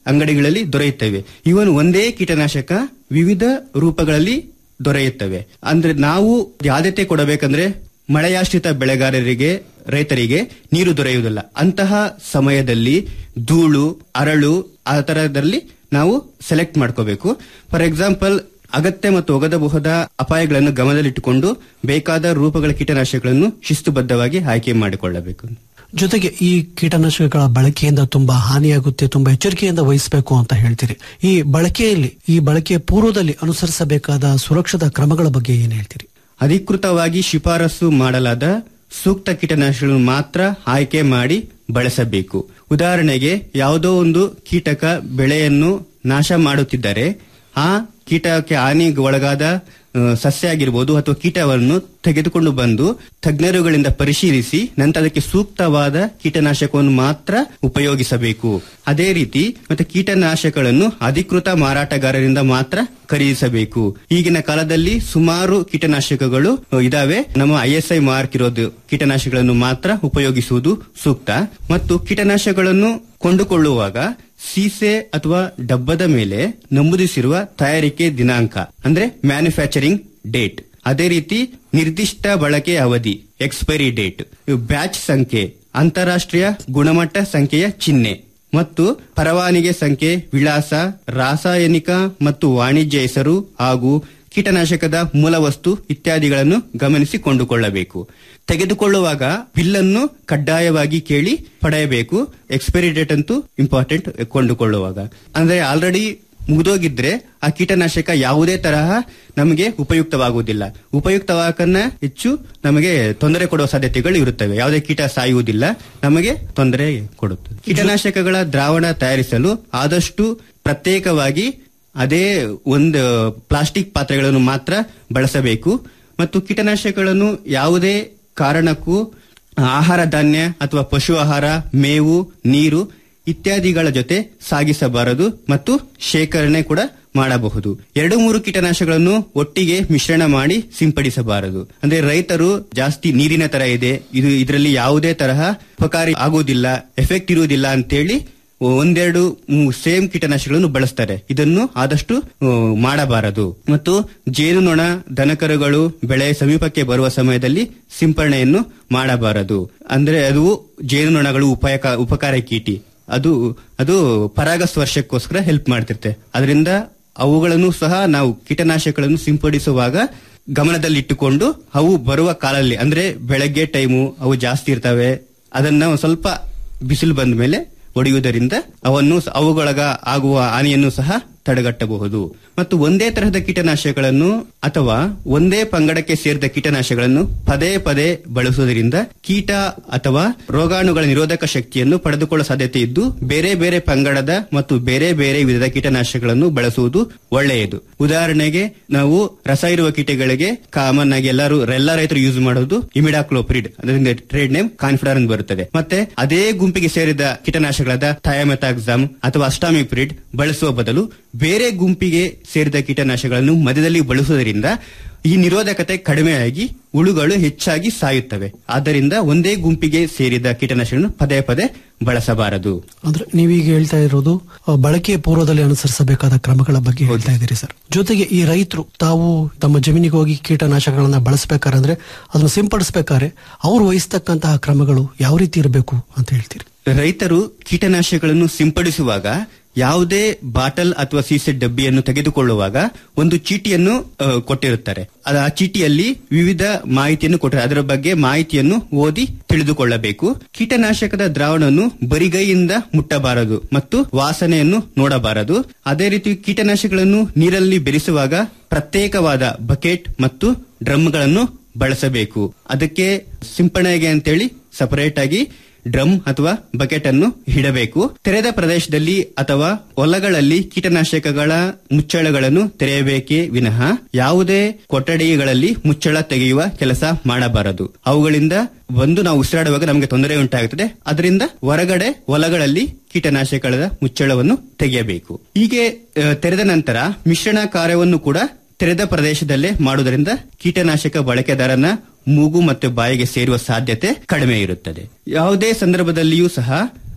ಅಂಗಡಿಗಳಲ್ಲಿ ದೊರೆಯುತ್ತವೆ ಇವನ್ ಒಂದೇ ಕೀಟನಾಶಕ ವಿವಿಧ ರೂಪಗಳಲ್ಲಿ ದೊರೆಯುತ್ತವೆ ಅಂದ್ರೆ ನಾವು ಆದ್ಯತೆ ಕೊಡಬೇಕಂದ್ರೆ ಮಳೆಯಾಶ್ರಿತ ಬೆಳೆಗಾರರಿಗೆ ರೈತರಿಗೆ ನೀರು ದೊರೆಯುವುದಿಲ್ಲ ಅಂತಹ ಸಮಯದಲ್ಲಿ ಧೂಳು ಅರಳು ಆ ತರದಲ್ಲಿ ನಾವು ಸೆಲೆಕ್ಟ್ ಮಾಡ್ಕೋಬೇಕು ಫಾರ್ ಎಕ್ಸಾಂಪಲ್ ಅಗತ್ಯ ಮತ್ತು ಒಗದಬಹುದ ಅಪಾಯಗಳನ್ನು ಗಮನದಲ್ಲಿಟ್ಟುಕೊಂಡು ಬೇಕಾದ ರೂಪಗಳ ಕೀಟನಾಶಕಗಳನ್ನು ಶಿಸ್ತುಬದ್ಧವಾಗಿ ಆಯ್ಕೆ ಮಾಡಿಕೊಳ್ಳಬೇಕು ಜೊತೆಗೆ ಈ ಕೀಟನಾಶಕಗಳ ಬಳಕೆಯಿಂದ ತುಂಬಾ ಹಾನಿಯಾಗುತ್ತೆ ತುಂಬಾ ಎಚ್ಚರಿಕೆಯಿಂದ ವಹಿಸಬೇಕು ಅಂತ ಹೇಳ್ತೀರಿ ಈ ಬಳಕೆಯಲ್ಲಿ ಈ ಬಳಕೆಯ ಪೂರ್ವದಲ್ಲಿ ಅನುಸರಿಸಬೇಕಾದ ಸುರಕ್ಷತಾ ಕ್ರಮಗಳ ಬಗ್ಗೆ ಏನ್ ಹೇಳ್ತೀರಿ ಅಧಿಕೃತವಾಗಿ ಶಿಫಾರಸು ಮಾಡಲಾದ ಸೂಕ್ತ ಕೀಟನಾಶಕಗಳನ್ನು ಮಾತ್ರ ಆಯ್ಕೆ ಮಾಡಿ ಬಳಸಬೇಕು ಉದಾಹರಣೆಗೆ ಯಾವುದೋ ಒಂದು ಕೀಟಕ ಬೆಳೆಯನ್ನು ನಾಶ ಮಾಡುತ್ತಿದ್ದರೆ ಆ ಕೀಟಕ್ಕೆ ಹಾನಿಗೆ ಒಳಗಾದ ಆ, ಸಸ್ಯ ಆಗಿರ್ಬೋದು ಅಥವಾ ಕೀಟವನ್ನು ತೆಗೆದುಕೊಂಡು ಬಂದು ತಜ್ಞರುಗಳಿಂದ ಪರಿಶೀಲಿಸಿ ನಂತರ ಅದಕ್ಕೆ ಸೂಕ್ತವಾದ ಕೀಟನಾಶಕವನ್ನು ಮಾತ್ರ ಉಪಯೋಗಿಸಬೇಕು ಅದೇ ರೀತಿ ಮತ್ತೆ ಕೀಟನಾಶಕಗಳನ್ನು ಅಧಿಕೃತ ಮಾರಾಟಗಾರರಿಂದ ಮಾತ್ರ ಖರೀದಿಸಬೇಕು ಈಗಿನ ಕಾಲದಲ್ಲಿ ಸುಮಾರು ಕೀಟನಾಶಕಗಳು ಆ, ಇದಾವೆ ನಮ್ಮ ಐಎಸ್ಐ ಮಾರ್ಕ್ ಇರೋದು ಕೀಟನಾಶಕಗಳನ್ನು ಮಾತ್ರ ಉಪಯೋಗಿಸುವುದು ಸೂಕ್ತ ಮತ್ತು ಕೀಟನಾಶಕಗಳನ್ನು ಕೊಂಡುಕೊಳ್ಳುವಾಗ ಸೀಸೆ ಅಥವಾ ಡಬ್ಬದ ಮೇಲೆ ನಮೂದಿಸಿರುವ ತಯಾರಿಕೆ ದಿನಾಂಕ ಅಂದ್ರೆ ಮ್ಯಾನುಫ್ಯಾಕ್ಚರಿಂಗ್ ಡೇಟ್ ಅದೇ ರೀತಿ ನಿರ್ದಿಷ್ಟ ಬಳಕೆ ಅವಧಿ ಎಕ್ಸ್ಪೈರಿ ಡೇಟ್ ಬ್ಯಾಚ್ ಸಂಖ್ಯೆ ಅಂತಾರಾಷ್ಟ್ರೀಯ ಗುಣಮಟ್ಟ ಸಂಖ್ಯೆಯ ಚಿಹ್ನೆ ಮತ್ತು ಪರವಾನಿಗೆ ಸಂಖ್ಯೆ ವಿಳಾಸ ರಾಸಾಯನಿಕ ಮತ್ತು ವಾಣಿಜ್ಯ ಹೆಸರು ಹಾಗೂ ಕೀಟನಾಶಕದ ಮೂಲವಸ್ತು ಇತ್ಯಾದಿಗಳನ್ನು ಗಮನಿಸಿ ಕೊಂಡುಕೊಳ್ಳಬೇಕು ತೆಗೆದುಕೊಳ್ಳುವಾಗ ಬಿಲ್ಲನ್ನು ಕಡ್ಡಾಯವಾಗಿ ಕೇಳಿ ಪಡೆಯಬೇಕು ಎಕ್ಸ್ಪೈರಿ ಡೇಟ್ ಅಂತೂ ಇಂಪಾರ್ಟೆಂಟ್ ಕೊಂಡುಕೊಳ್ಳುವಾಗ ಅಂದ್ರೆ ಆಲ್ರೆಡಿ ಮುಗಿದೋಗಿದ್ರೆ ಆ ಕೀಟನಾಶಕ ಯಾವುದೇ ತರಹ ನಮಗೆ ಉಪಯುಕ್ತವಾಗುವುದಿಲ್ಲ ಉಪಯುಕ್ತವಾಗನ್ನ ಹೆಚ್ಚು ನಮಗೆ ತೊಂದರೆ ಕೊಡುವ ಸಾಧ್ಯತೆಗಳು ಇರುತ್ತವೆ ಯಾವುದೇ ಕೀಟ ಸಾಯುವುದಿಲ್ಲ ನಮಗೆ ತೊಂದರೆ ಕೊಡುತ್ತದೆ ಕೀಟನಾಶಕಗಳ ದ್ರಾವಣ ತಯಾರಿಸಲು ಆದಷ್ಟು ಪ್ರತ್ಯೇಕವಾಗಿ ಅದೇ ಒಂದು ಪ್ಲಾಸ್ಟಿಕ್ ಪಾತ್ರೆಗಳನ್ನು ಮಾತ್ರ ಬಳಸಬೇಕು ಮತ್ತು ಕೀಟನಾಶಕಗಳನ್ನು ಯಾವುದೇ ಕಾರಣಕ್ಕೂ ಆಹಾರ ಧಾನ್ಯ ಅಥವಾ ಪಶು ಆಹಾರ ಮೇವು ನೀರು ಇತ್ಯಾದಿಗಳ ಜೊತೆ ಸಾಗಿಸಬಾರದು ಮತ್ತು ಶೇಖರಣೆ ಕೂಡ ಮಾಡಬಹುದು ಎರಡು ಮೂರು ಕೀಟನಾಶಕಗಳನ್ನು ಒಟ್ಟಿಗೆ ಮಿಶ್ರಣ ಮಾಡಿ ಸಿಂಪಡಿಸಬಾರದು ಅಂದ್ರೆ ರೈತರು ಜಾಸ್ತಿ ನೀರಿನ ತರ ಇದೆ ಇದು ಇದರಲ್ಲಿ ಯಾವುದೇ ತರಹ ಉಪಕಾರಿ ಆಗುವುದಿಲ್ಲ ಎಫೆಕ್ಟ್ ಇರುವುದಿಲ್ಲ ಅಂತೇಳಿ ಒಂದೆರಡು ಸೇಮ್ ಕೀಟನಾಶಕಗಳನ್ನು ಬಳಸ್ತಾರೆ ಇದನ್ನು ಆದಷ್ಟು ಆ, ಮಾಡಬಾರದು ಮತ್ತು ಜೇನುನೊಣ ದನಕರುಗಳು ಬೆಳೆ ಸಮೀಪಕ್ಕೆ ಬರುವ ಸಮಯದಲ್ಲಿ ಸಿಂಪರಣೆಯನ್ನು ಮಾಡಬಾರದು ಅಂದ್ರೆ ಅದು ಜೇನುನೊಣಗಳು ಉಪಯಕ ಉಪಕಾರ ಕೀಟಿ ಅದು ಅದು ಪರಾಗಸ್ಪರ್ಶಕ್ಕೋಸ್ಕರ ಹೆಲ್ಪ್ ಮಾಡ್ತಿರುತ್ತೆ ಅದರಿಂದ ಅವುಗಳನ್ನು ಸಹ ನಾವು ಕೀಟನಾಶಕಗಳನ್ನು ಸಿಂಪಡಿಸುವಾಗ ಗಮನದಲ್ಲಿಟ್ಟುಕೊಂಡು ಅವು ಬರುವ ಕಾಲಲ್ಲಿ ಅಂದ್ರೆ ಬೆಳಗ್ಗೆ ಟೈಮು ಅವು ಜಾಸ್ತಿ ಇರ್ತವೆ ಅದನ್ನ ಒಂದ್ ಸ್ವಲ್ಪ ಬಿಸಿಲು ಬಂದ ಮೇಲೆ ಹೊಡೆಯುವುದರಿಂದ ಅವನ್ನು ಅವುಗಳಗ ಆಗುವ ಹಾನಿಯನ್ನು ಸಹ ತಡೆಗಟ್ಟಬಹುದು ಮತ್ತು ಒಂದೇ ತರಹದ ಕೀಟನಾಶಕಗಳನ್ನು ಅಥವಾ ಒಂದೇ ಪಂಗಡಕ್ಕೆ ಸೇರಿದ ಕೀಟನಾಶಕಗಳನ್ನು ಪದೇ ಪದೇ ಬಳಸುವುದರಿಂದ ಕೀಟ ಅಥವಾ ರೋಗಾಣುಗಳ ನಿರೋಧಕ ಶಕ್ತಿಯನ್ನು ಪಡೆದುಕೊಳ್ಳುವ ಸಾಧ್ಯತೆ ಇದ್ದು ಬೇರೆ ಬೇರೆ ಪಂಗಡದ ಮತ್ತು ಬೇರೆ ಬೇರೆ ವಿಧದ ಕೀಟನಾಶಕಗಳನ್ನು ಬಳಸುವುದು ಒಳ್ಳೆಯದು ಉದಾಹರಣೆಗೆ ನಾವು ರಸ ಇರುವ ಕೀಟಗಳಿಗೆ ಕಾಮನ್ ಆಗಿ ಎಲ್ಲರೂ ಎಲ್ಲ ರೈತರು ಯೂಸ್ ಮಾಡೋದು ಇಮಿಡಾಕ್ಲೋಪ್ರಿಡ್ ಅದರಿಂದ ಟ್ರೇಡ್ ನೇಮ್ ಕಾನ್ಫಿಡರ್ ಅಂತ ಬರುತ್ತದೆ ಮತ್ತೆ ಅದೇ ಗುಂಪಿಗೆ ಸೇರಿದ ಕೀಟನಾಶಕಗಳಾದ ಥಯಾಮೆಥಾಕ್ಸಮ್ ಅಥವಾ ಅಸ್ಟಾಮಿಪ್ರಿಡ್ ಬಳಸುವ ಬದಲು ಬೇರೆ ಗುಂಪಿಗೆ ಸೇರಿದ ಕೀಟನಾಶಕಗಳನ್ನು ಮಧ್ಯದಲ್ಲಿ ಬಳಸುವುದರಿಂದ ಈ ನಿರೋಧಕತೆ ಕಡಿಮೆಯಾಗಿ ಹುಳುಗಳು ಹೆಚ್ಚಾಗಿ ಸಾಯುತ್ತವೆ ಆದ್ದರಿಂದ ಒಂದೇ ಗುಂಪಿಗೆ ಸೇರಿದ ಕೀಟನಾಶಕಗಳನ್ನು ಪದೇ ಪದೇ ಬಳಸಬಾರದು ಅಂದ್ರೆ ನೀವೀಗ ಹೇಳ್ತಾ ಇರೋದು ಆ, ಬಳಕೆಯ ಪೂರ್ವದಲ್ಲಿ ಅನುಸರಿಸಬೇಕಾದ ಕ್ರಮಗಳ ಬಗ್ಗೆ ಹೇಳ್ತಾ ಇದ್ದೀರಿ ಸರ್ ಜೊತೆಗೆ ಈ ರೈತರು ತಾವು ತಮ್ಮ ಜಮೀನಿಗೆ ಹೋಗಿ ಕೀಟನಾಶಕಗಳನ್ನ ಬಳಸಬೇಕಾದ್ರೆ ಅದನ್ನು ಸಿಂಪಡಿಸಬೇಕಾದ್ರೆ ಅವ್ರು ವಹಿಸ್ತಕ್ಕಂತಹ ಕ್ರಮಗಳು ಯಾವ ರೀತಿ ಇರಬೇಕು ಅಂತ ಹೇಳ್ತೀರಿ ರೈತರು ಕೀಟನಾಶಕಗಳನ್ನು ಸಿಂಪಡಿಸುವಾಗ ಯಾವುದೇ ಬಾಟಲ್ ಅಥವಾ ಸೀಸೆ ಡಬ್ಬಿಯನ್ನು ತೆಗೆದುಕೊಳ್ಳುವಾಗ ಒಂದು ಚೀಟಿಯನ್ನು ಆ, ಕೊಟ್ಟಿರುತ್ತಾರೆ ಅದ- ಆ ಚೀಟಿಯಲ್ಲಿ ವಿವಿಧ ಮಾಹಿತಿಯನ್ನು ಕೊಟ್ಟರೆ ಅದರ ಬಗ್ಗೆ ಮಾಹಿತಿಯನ್ನು ಓದಿ ತಿಳಿದುಕೊಳ್ಳಬೇಕು ಕೀಟನಾಶಕದ ದ್ರಾವಣವನ್ನು ಬರಿಗೈಯಿಂದ ಮುಟ್ಟಬಾರದು ಮತ್ತು ವಾಸನೆಯನ್ನು ನೋಡಬಾರದು ಅದೇ ರೀತಿ ಕೀಟನಾಶಕಗಳನ್ನು ನೀರಲ್ಲಿ ಬೆರೆಸುವಾಗ ಪ್ರತ್ಯೇಕವಾದ ಬಕೆಟ್ ಮತ್ತು ಡ್ರಮ್ಗಳನ್ನು ಬಳಸಬೇಕು ಅದಕ್ಕೆ ಸಿಂಪಡಣೆಗೆ ಅಂತೇಳಿ ಸಪರೇಟ್ ಆಗಿ ಡ್ರಮ್ ಅಥವಾ ಬಕೆಟ್ ಅನ್ನು ಇಡಬೇಕು ತೆರೆದ ಪ್ರದೇಶದಲ್ಲಿ ಅಥವಾ ಹೊಲಗಳಲ್ಲಿ ಕೀಟನಾಶಕಗಳ ಮುಚ್ಚಳಗಳನ್ನು ತೆರೆಯಬೇಕೇ ವಿನಃ ಯಾವುದೇ ಕೊಠಡಿಗಳಲ್ಲಿ ಮುಚ್ಚಳ ತೆಗೆಯುವ ಕೆಲಸ ಮಾಡಬಾರದು ಅವುಗಳಿಂದ ಒಂದು ನಾವು ಉಸಿರಾಡುವಾಗ ನಮಗೆ ತೊಂದರೆ ಉಂಟಾಗುತ್ತದೆ ಅದರಿಂದ ಹೊರಗಡೆ ಹೊಲಗಳಲ್ಲಿ ಕೀಟನಾಶಕಗಳ ಮುಚ್ಚಳವನ್ನು ತೆಗೆಯಬೇಕು ಹೀಗೆ ಆ, ತೆರೆದ ನಂತರ ಮಿಶ್ರಣ ಕಾರ್ಯವನ್ನು ಕೂಡ ತೆರೆದ ಪ್ರದೇಶದಲ್ಲೇ ಮಾಡುವುದರಿಂದ ಕೀಟನಾಶಕ ಬಳಕೆದಾರನ ಮೂಗು ಮತ್ತು ಬಾಯಿಗೆ ಸೇರುವ ಸಾಧ್ಯತೆ ಕಡಿಮೆ ಇರುತ್ತದೆ ಯಾವುದೇ ಸಂದರ್ಭದಲ್ಲಿಯೂ ಸಹ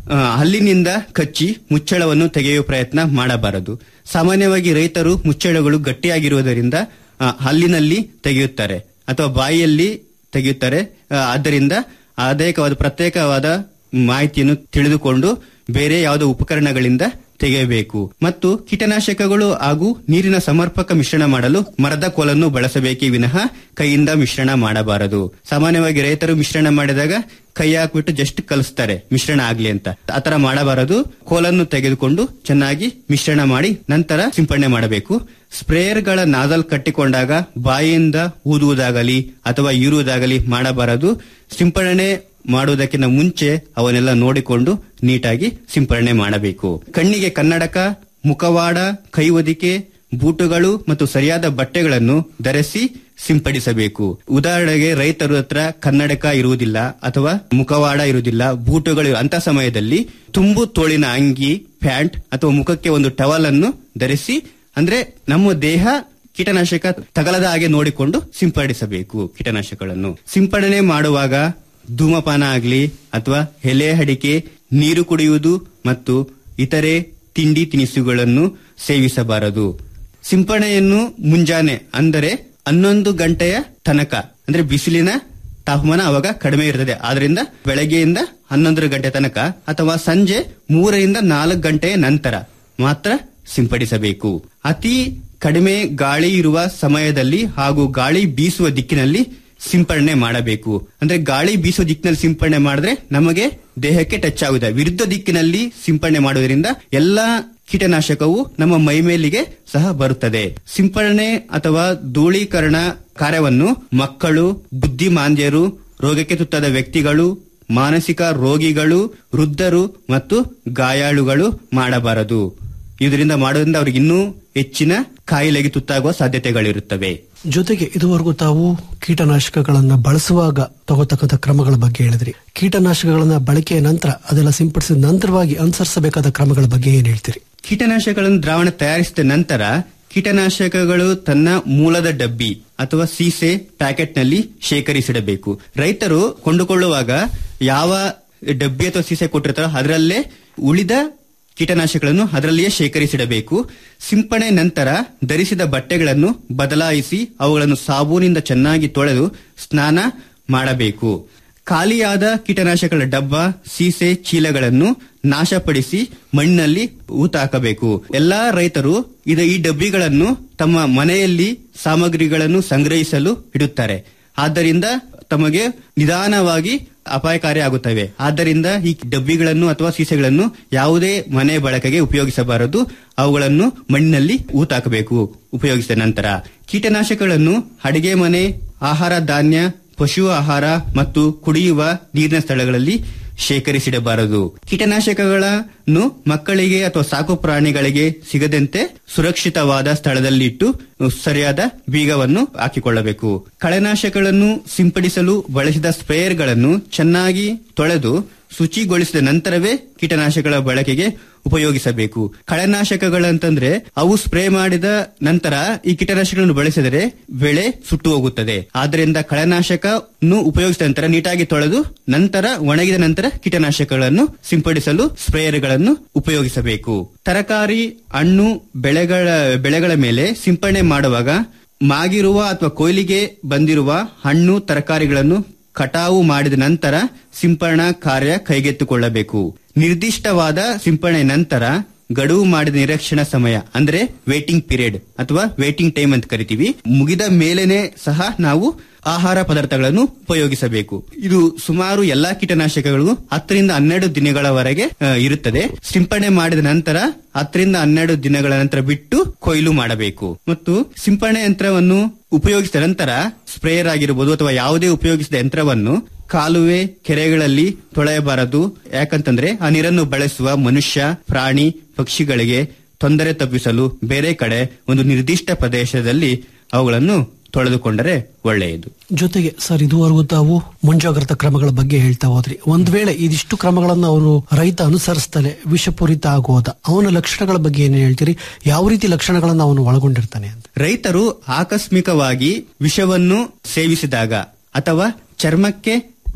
ಆ, ಹಲ್ಲಿನಿಂದ ಕಚ್ಚಿ ಮುಚ್ಚಳವನ್ನು ತೆಗೆಯುವ ಪ್ರಯತ್ನ ಮಾಡಬಾರದು ಸಾಮಾನ್ಯವಾಗಿ ರೈತರು ಮುಚ್ಚಳಗಳು ಗಟ್ಟಿಯಾಗಿರುವುದರಿಂದ ಆ, ಹಲ್ಲಿನಲ್ಲಿ ತೆಗೆಯುತ್ತಾರೆ ಅಥವಾ ಬಾಯಿಯಲ್ಲಿ ತೆಗೆಯುತ್ತಾರೆ ಆ, ಆದ್ದರಿಂದ ಆದಾಯಕವಾದ ಪ್ರತ್ಯೇಕವಾದ ಮಾಹಿತಿಯನ್ನು ತಿಳಿದುಕೊಂಡು ಬೇರೆ ಯಾವುದೋ ಉಪಕರಣಗಳಿಂದ ತೆಗೆಯಬೇಕು ಮತ್ತು ಕೀಟನಾಶಕಗಳು ಹಾಗೂ ನೀರಿನ ಸಮರ್ಪಕ ಮಿಶ್ರಣ ಮಾಡಲು ಮರದ ಕೋಲನ್ನು ಬಳಸಬೇಕೇ ವಿನಃ ಕೈಯಿಂದ ಮಿಶ್ರಣ ಮಾಡಬಾರದು ಸಾಮಾನ್ಯವಾಗಿ ರೈತರು ಮಿಶ್ರಣ ಮಾಡಿದಾಗ ಕೈ ಹಾಕ್ಬಿಟ್ಟು ಜಸ್ಟ್ ಕಲಿಸ್ತಾರೆ ಮಿಶ್ರಣ ಆಗ್ಲಿ ಅಂತ ಆತರ ಮಾಡಬಾರದು ಕೋಲನ್ನು ತೆಗೆದುಕೊಂಡು ಚೆನ್ನಾಗಿ ಮಿಶ್ರಣ ಮಾಡಿ ನಂತರ ಸಿಂಪಡಣೆ ಮಾಡಬೇಕು ಸ್ಪ್ರೇಯರ್ಗಳ ನಾದಲ್ ಕಟ್ಟಿಕೊಂಡಾಗ ಬಾಯಿಯಿಂದ ಊದುವುದಾಗಲಿ ಅಥವಾ ಈರುವುದಾಗಲಿ ಮಾಡಬಾರದು ಸಿಂಪಡಣೆ ಮಾಡುವುದಕ್ಕಿಂತ ಮುಂಚೆ ಅವನ್ನೆಲ್ಲ ನೋಡಿಕೊಂಡು ನೀಟಾಗಿ ಸಿಂಪಡಣೆ ಮಾಡಬೇಕು ಕಣ್ಣಿಗೆ ಕನ್ನಡಕ ಮುಖವಾಡ ಕೈ ಹೊದಿಕೆ ಬೂಟುಗಳು ಮತ್ತು ಸರಿಯಾದ ಬಟ್ಟೆಗಳನ್ನು ಧರಿಸಿ ಸಿಂಪಡಿಸಬೇಕು ಉದಾಹರಣೆಗೆ ರೈತರ ಹತ್ರ ಕನ್ನಡಕ ಇರುವುದಿಲ್ಲ ಅಥವಾ ಮುಖವಾಡ ಇರುವುದಿಲ್ಲ ಬೂಟುಗಳು ಅಂತ ಸಮಯದಲ್ಲಿ ತುಂಬು ತೋಳಿನ ಅಂಗಿ ಪ್ಯಾಂಟ್ ಅಥವಾ ಮುಖಕ್ಕೆ ಒಂದು ಟವಲ್ ಅನ್ನು ಧರಿಸಿ ಅಂದ್ರೆ ನಮ್ಮ ದೇಹ ಕೀಟನಾಶಕ ತಗಲದ ಹಾಗೆ ನೋಡಿಕೊಂಡು ಸಿಂಪಡಿಸಬೇಕು ಕೀಟನಾಶಕಗಳನ್ನು ಸಿಂಪಡಣೆ ಮಾಡುವಾಗ ಧೂಮಪಾನ ಆಗಲಿ ಅಥವಾ ಎಲೆ ಅಡಿಕೆ ನೀರು ಕುಡಿಯುವುದು ಮತ್ತು ಇತರೆ ತಿಂಡಿ ತಿನಿಸುಗಳನ್ನು ಸೇವಿಸಬಾರದು ಸಿಂಪಡಣೆಯನ್ನು ಮುಂಜಾನೆ ಅಂದರೆ ಹನ್ನೊಂದು ಗಂಟೆಯ ತನಕ ಅಂದ್ರೆ ಬಿಸಿಲಿನ ತಾಪಮಾನ ಅವಾಗ ಕಡಿಮೆ ಇರ್ತದೆ ಆದ್ರಿಂದ ಬೆಳಗ್ಗೆಯಿಂದ ಹನ್ನೊಂದರ ಗಂಟೆ ತನಕ ಅಥವಾ ಸಂಜೆ ಮೂರರಿಂದ ನಾಲ್ಕು ಗಂಟೆಯ ನಂತರ ಮಾತ್ರ ಸಿಂಪಡಿಸಬೇಕು ಅತಿ ಕಡಿಮೆ ಗಾಳಿ ಇರುವ ಸಮಯದಲ್ಲಿ ಹಾಗೂ ಗಾಳಿ ಬೀಸುವ ದಿಕ್ಕಿನಲ್ಲಿ ಸಿಂಪಡಣೆ ಮಾಡಬೇಕು ಅಂದ್ರೆ ಗಾಳಿ ಬೀಸುವ ದಿಕ್ಕಿನಲ್ಲಿ ಸಿಂಪಡಣೆ ಮಾಡಿದ್ರೆ ನಮಗೆ ದೇಹಕ್ಕೆ ಟಚ್ ಆಗುತ್ತದೆ ವಿರುದ್ಧ ದಿಕ್ಕಿನಲ್ಲಿ ಸಿಂಪಡಣೆ ಮಾಡುವುದರಿಂದ ಎಲ್ಲಾ ಕೀಟನಾಶಕವು ನಮ್ಮ ಮೈಮೇಲಿಗೆ ಸಹ ಬರುತ್ತದೆ ಸಿಂಪಡಣೆ ಅಥವಾ ಧೂಳೀಕರಣ ಕಾರ್ಯವನ್ನು ಮಕ್ಕಳು ಬುದ್ಧಿಮಾಂದ್ಯರು ರೋಗಕ್ಕೆ ತುತ್ತಾದ ವ್ಯಕ್ತಿಗಳು ಮಾನಸಿಕ ರೋಗಿಗಳು ವೃದ್ಧರು ಮತ್ತು ಗಾಯಾಳುಗಳು ಮಾಡಬಾರದು ಇದರಿಂದ ಮಾಡೋದ್ರಿಂದ ಅವ್ರಿಗೆ ಇನ್ನೂ ಹೆಚ್ಚಿನ ಕಾಯಿಲೆಗೆ ತುತ್ತಾಗುವ ಸಾಧ್ಯತೆಗಳಿರುತ್ತವೆ ಜೊತೆಗೆ ಇದುವರೆಗೂ ತಾವು ಕೀಟನಾಶಕಗಳನ್ನ ಬಳಸುವಾಗ ತಗೋತಕ್ಕಂಥ ಕ್ರಮಗಳ ಬಗ್ಗೆ ಹೇಳಿದ್ರಿ ಕೀಟನಾಶಕಗಳನ್ನ ಬಳಕೆಯ ನಂತರ ಅದೆಲ್ಲ ಸಿಂಪಡಿಸಿದ ನಂತರವಾಗಿ ಅನುಸರಿಸಬೇಕಾದ ಕ್ರಮಗಳ ಬಗ್ಗೆ ಏನ್ ಹೇಳ್ತೀರಿ ಕೀಟನಾಶಕಗಳನ್ನು ದ್ರಾವಣ ತಯಾರಿಸಿದ ನಂತರ ಕೀಟನಾಶಕಗಳು ತನ್ನ ಮೂಲದ ಡಬ್ಬಿ ಅಥವಾ ಸೀಸೆ ಪ್ಯಾಕೆಟ್ನಲ್ಲಿ ಶೇಖರಿಸಿಡಬೇಕು ರೈತರು ಕೊಂಡುಕೊಳ್ಳುವಾಗ ಯಾವ ಡಬ್ಬಿ ಅಥವಾ ಸೀಸೆ ಕೊಟ್ಟಿರ್ತಾರೋ ಅದರಲ್ಲೇ ಉಳಿದ ಕೀಟನಾಶಕಗಳನ್ನು ಅದರಲ್ಲಿಯೇ ಶೇಖರಿಸಿಡಬೇಕು ಸಿಂಪಡಣೆ ನಂತರ ಧರಿಸಿದ ಬಟ್ಟೆಗಳನ್ನು ಬದಲಾಯಿಸಿ ಅವುಗಳನ್ನು ಸಾಬೂನಿಂದ ಚೆನ್ನಾಗಿ ತೊಳೆದು ಸ್ನಾನ ಮಾಡಬೇಕು ಖಾಲಿಯಾದ ಕೀಟನಾಶಕಗಳ ಡಬ್ಬ ಸೀಸೆ ಚೀಲಗಳನ್ನು ನಾಶಪಡಿಸಿ ಮಣ್ಣಿನಲ್ಲಿ ಊತಾಕಬೇಕು ಎಲ್ಲಾ ರೈತರು ಇದು ಈ ಡಬ್ಬಿಗಳನ್ನು ತಮ್ಮ ಮನೆಯಲ್ಲಿ ಸಾಮಗ್ರಿಗಳನ್ನು ಸಂಗ್ರಹಿಸಲು ಇಡುತ್ತಾರೆ ಆದ್ದರಿಂದ ತಮಗೆ ನಿಧಾನವಾಗಿ ಅಪಾಯಕಾರಿ ಆಗುತ್ತವೆ ಆದ್ದರಿಂದ ಈ ಡಬ್ಬಿಗಳನ್ನು ಅಥವಾ ಸೀಸೆಗಳನ್ನು ಯಾವುದೇ ಮನೆ ಬಳಕೆಗೆ ಉಪಯೋಗಿಸಬಾರದು ಅವುಗಳನ್ನು ಮಣ್ಣಿನಲ್ಲಿ ಊತಾಕಬೇಕು ಉಪಯೋಗಿಸಿದ ನಂತರ ಕೀಟನಾಶಕಗಳನ್ನು ಅಡಿಗೆ ಮನೆ ಆಹಾರ ಧಾನ್ಯ ಪಶು ಆಹಾರ ಮತ್ತು ಕುಡಿಯುವ ನೀರಿನ ಸ್ಥಳಗಳಲ್ಲಿ ಶೇಖರಿಸಿಡಬಾರದು ಕೀಟನಾಶಕಗಳನ್ನು ಮಕ್ಕಳಿಗೆ ಅಥವಾ ಸಾಕು ಪ್ರಾಣಿಗಳಿಗೆ ಸಿಗದಂತೆ ಸುರಕ್ಷಿತವಾದ ಸ್ಥಳದಲ್ಲಿಟ್ಟು ಸರಿಯಾದ ಬೀಗವನ್ನು ಹಾಕಿಕೊಳ್ಳಬೇಕು ಕಳೆನಾಶಕಗಳನ್ನು ಸಿಂಪಡಿಸಲು ಬಳಸಿದ ಸ್ಪ್ರೇಯರ್ಗಳನ್ನು ಚೆನ್ನಾಗಿ ತೊಳೆದು ಶುಚಿಗೊಳಿಸಿದ ನಂತರವೇ ಕೀಟನಾಶಕಗಳ ಬಳಕೆಗೆ ಉಪಯೋಗಿಸಬೇಕು ಕಳೆನಾಶಕಗಳಂತಂದ್ರೆ ಅವು ಸ್ಪ್ರೇ ಮಾಡಿದ ನಂತರ ಈ ಕೀಟನಾಶಕಗಳನ್ನು ಬಳಸಿದರೆ ಬೆಳೆ ಸುಟ್ಟು ಹೋಗುತ್ತದೆ ಆದ್ದರಿಂದ ಕಳೆನಾಶಕವನ್ನು ಉಪಯೋಗಿಸಿದ ನಂತರ ನೀಟಾಗಿ ತೊಳೆದು ನಂತರ ಒಣಗಿದ ನಂತರ ಕೀಟನಾಶಕಗಳನ್ನು ಸಿಂಪಡಿಸಲು ಸ್ಪ್ರೇಯರ್ಗಳನ್ನು ಉಪಯೋಗಿಸಬೇಕು ತರಕಾರಿ ಹಣ್ಣು ಬೆಳೆಗಳ ಬೆಳೆಗಳ ಮೇಲೆ ಸಿಂಪಡಣೆ ಮಾಡುವಾಗ ಮಾಗಿರುವ ಅಥವಾ ಕೊಯ್ಲಿಗೆ ಬಂದಿರುವ ಹಣ್ಣು ತರಕಾರಿಗಳನ್ನು ಕಟಾವು ಮಾಡಿದ ನಂತರ ಸಿಂಪರಣಾ ಕಾರ್ಯ ಕೈಗೆತ್ತಿಕೊಳ್ಳಬೇಕು ನಿರ್ದಿಷ್ಟವಾದ ಸಿಂಪರಣೆ ನಂತರ ಗಡುವು ಮಾಡಿದ ನಿರೀಕ್ಷಣಾ ಸಮಯ ಅಂದ್ರೆ ವೇಟಿಂಗ್ ಪೀರಿಯಡ್ ಅಥವಾ ವೇಟಿಂಗ್ ಟೈಮ್ ಅಂತ ಕರಿತೀವಿ ಮುಗಿದ ಮೇಲೇನೆ ಸಹ ನಾವು ಆಹಾರ ಪದಾರ್ಥಗಳನ್ನು ಉಪಯೋಗಿಸಬೇಕು ಇದು ಸುಮಾರು ಎಲ್ಲಾ ಕೀಟನಾಶಕಗಳು ಹತ್ತರಿಂದ ಹನ್ನೆರಡು ದಿನಗಳವರೆಗೆ ಆ, ಇರುತ್ತದೆ ಸಿಂಪಡಣೆ ಮಾಡಿದ ನಂತರ ಹತ್ತರಿಂದ ಹನ್ನೆರಡು ದಿನಗಳ ನಂತರ ಬಿಟ್ಟು ಕೊಯ್ಲು ಮಾಡಬೇಕು ಮತ್ತು ಸಿಂಪಡಣೆ ಯಂತ್ರವನ್ನು ಉಪಯೋಗಿಸಿದ ನಂತರ ಸ್ಪ್ರೇಯರ್ ಆಗಿರಬಹುದು ಅಥವಾ ಯಾವುದೇ ಉಪಯೋಗಿಸಿದ ಯಂತ್ರವನ್ನು ಕಾಲುವೆ ಕೆರೆಗಳಲ್ಲಿ ತೊಳೆಯಬಾರದು ಯಾಕಂತಂದ್ರೆ ಆ ನೀರನ್ನು ಬಳಸುವ ಮನುಷ್ಯ ಪ್ರಾಣಿ ಪಕ್ಷಿಗಳಿಗೆ ತೊಂದರೆ ತಪ್ಪಿಸಲು ಬೇರೆ ಕಡೆ ಒಂದು ನಿರ್ದಿಷ್ಟ ಪ್ರದೇಶದಲ್ಲಿ ಅವುಗಳನ್ನು ತೊಳೆದುಕೊಂಡರೆ ಒಳ್ಳೆಯದು ಜೊತೆಗೆ ಸರ್ ಇದುವರೆಗೂ ತಾವು ಮುಂಜಾಗ್ರತಾ ಕ್ರಮಗಳ ಬಗ್ಗೆ ಹೇಳ್ತಾ ಹೋದ್ರಿ ಒಂದ್ ವೇಳೆ ಇದಿಷ್ಟು ಕ್ರಮಗಳನ್ನು ಅವನು ರೈತ ಅನುಸರಿಸ್ತಲೇ ವಿಷಪೂರಿತ ಆಗೋದ ಅವನ ಲಕ್ಷಣಗಳ ಬಗ್ಗೆ ಏನ್ ಹೇಳ್ತೀರಿ ಯಾವ ರೀತಿ ಲಕ್ಷಣಗಳನ್ನು ಅವನು ಒಳಗೊಂಡಿರ್ತಾನೆ ಅಂತ ರೈತರು ಆಕಸ್ಮಿಕವಾಗಿ ವಿಷವನ್ನು ಸೇವಿಸಿದಾಗ ಅಥವಾ ಚರ್ಮಕ್ಕೆ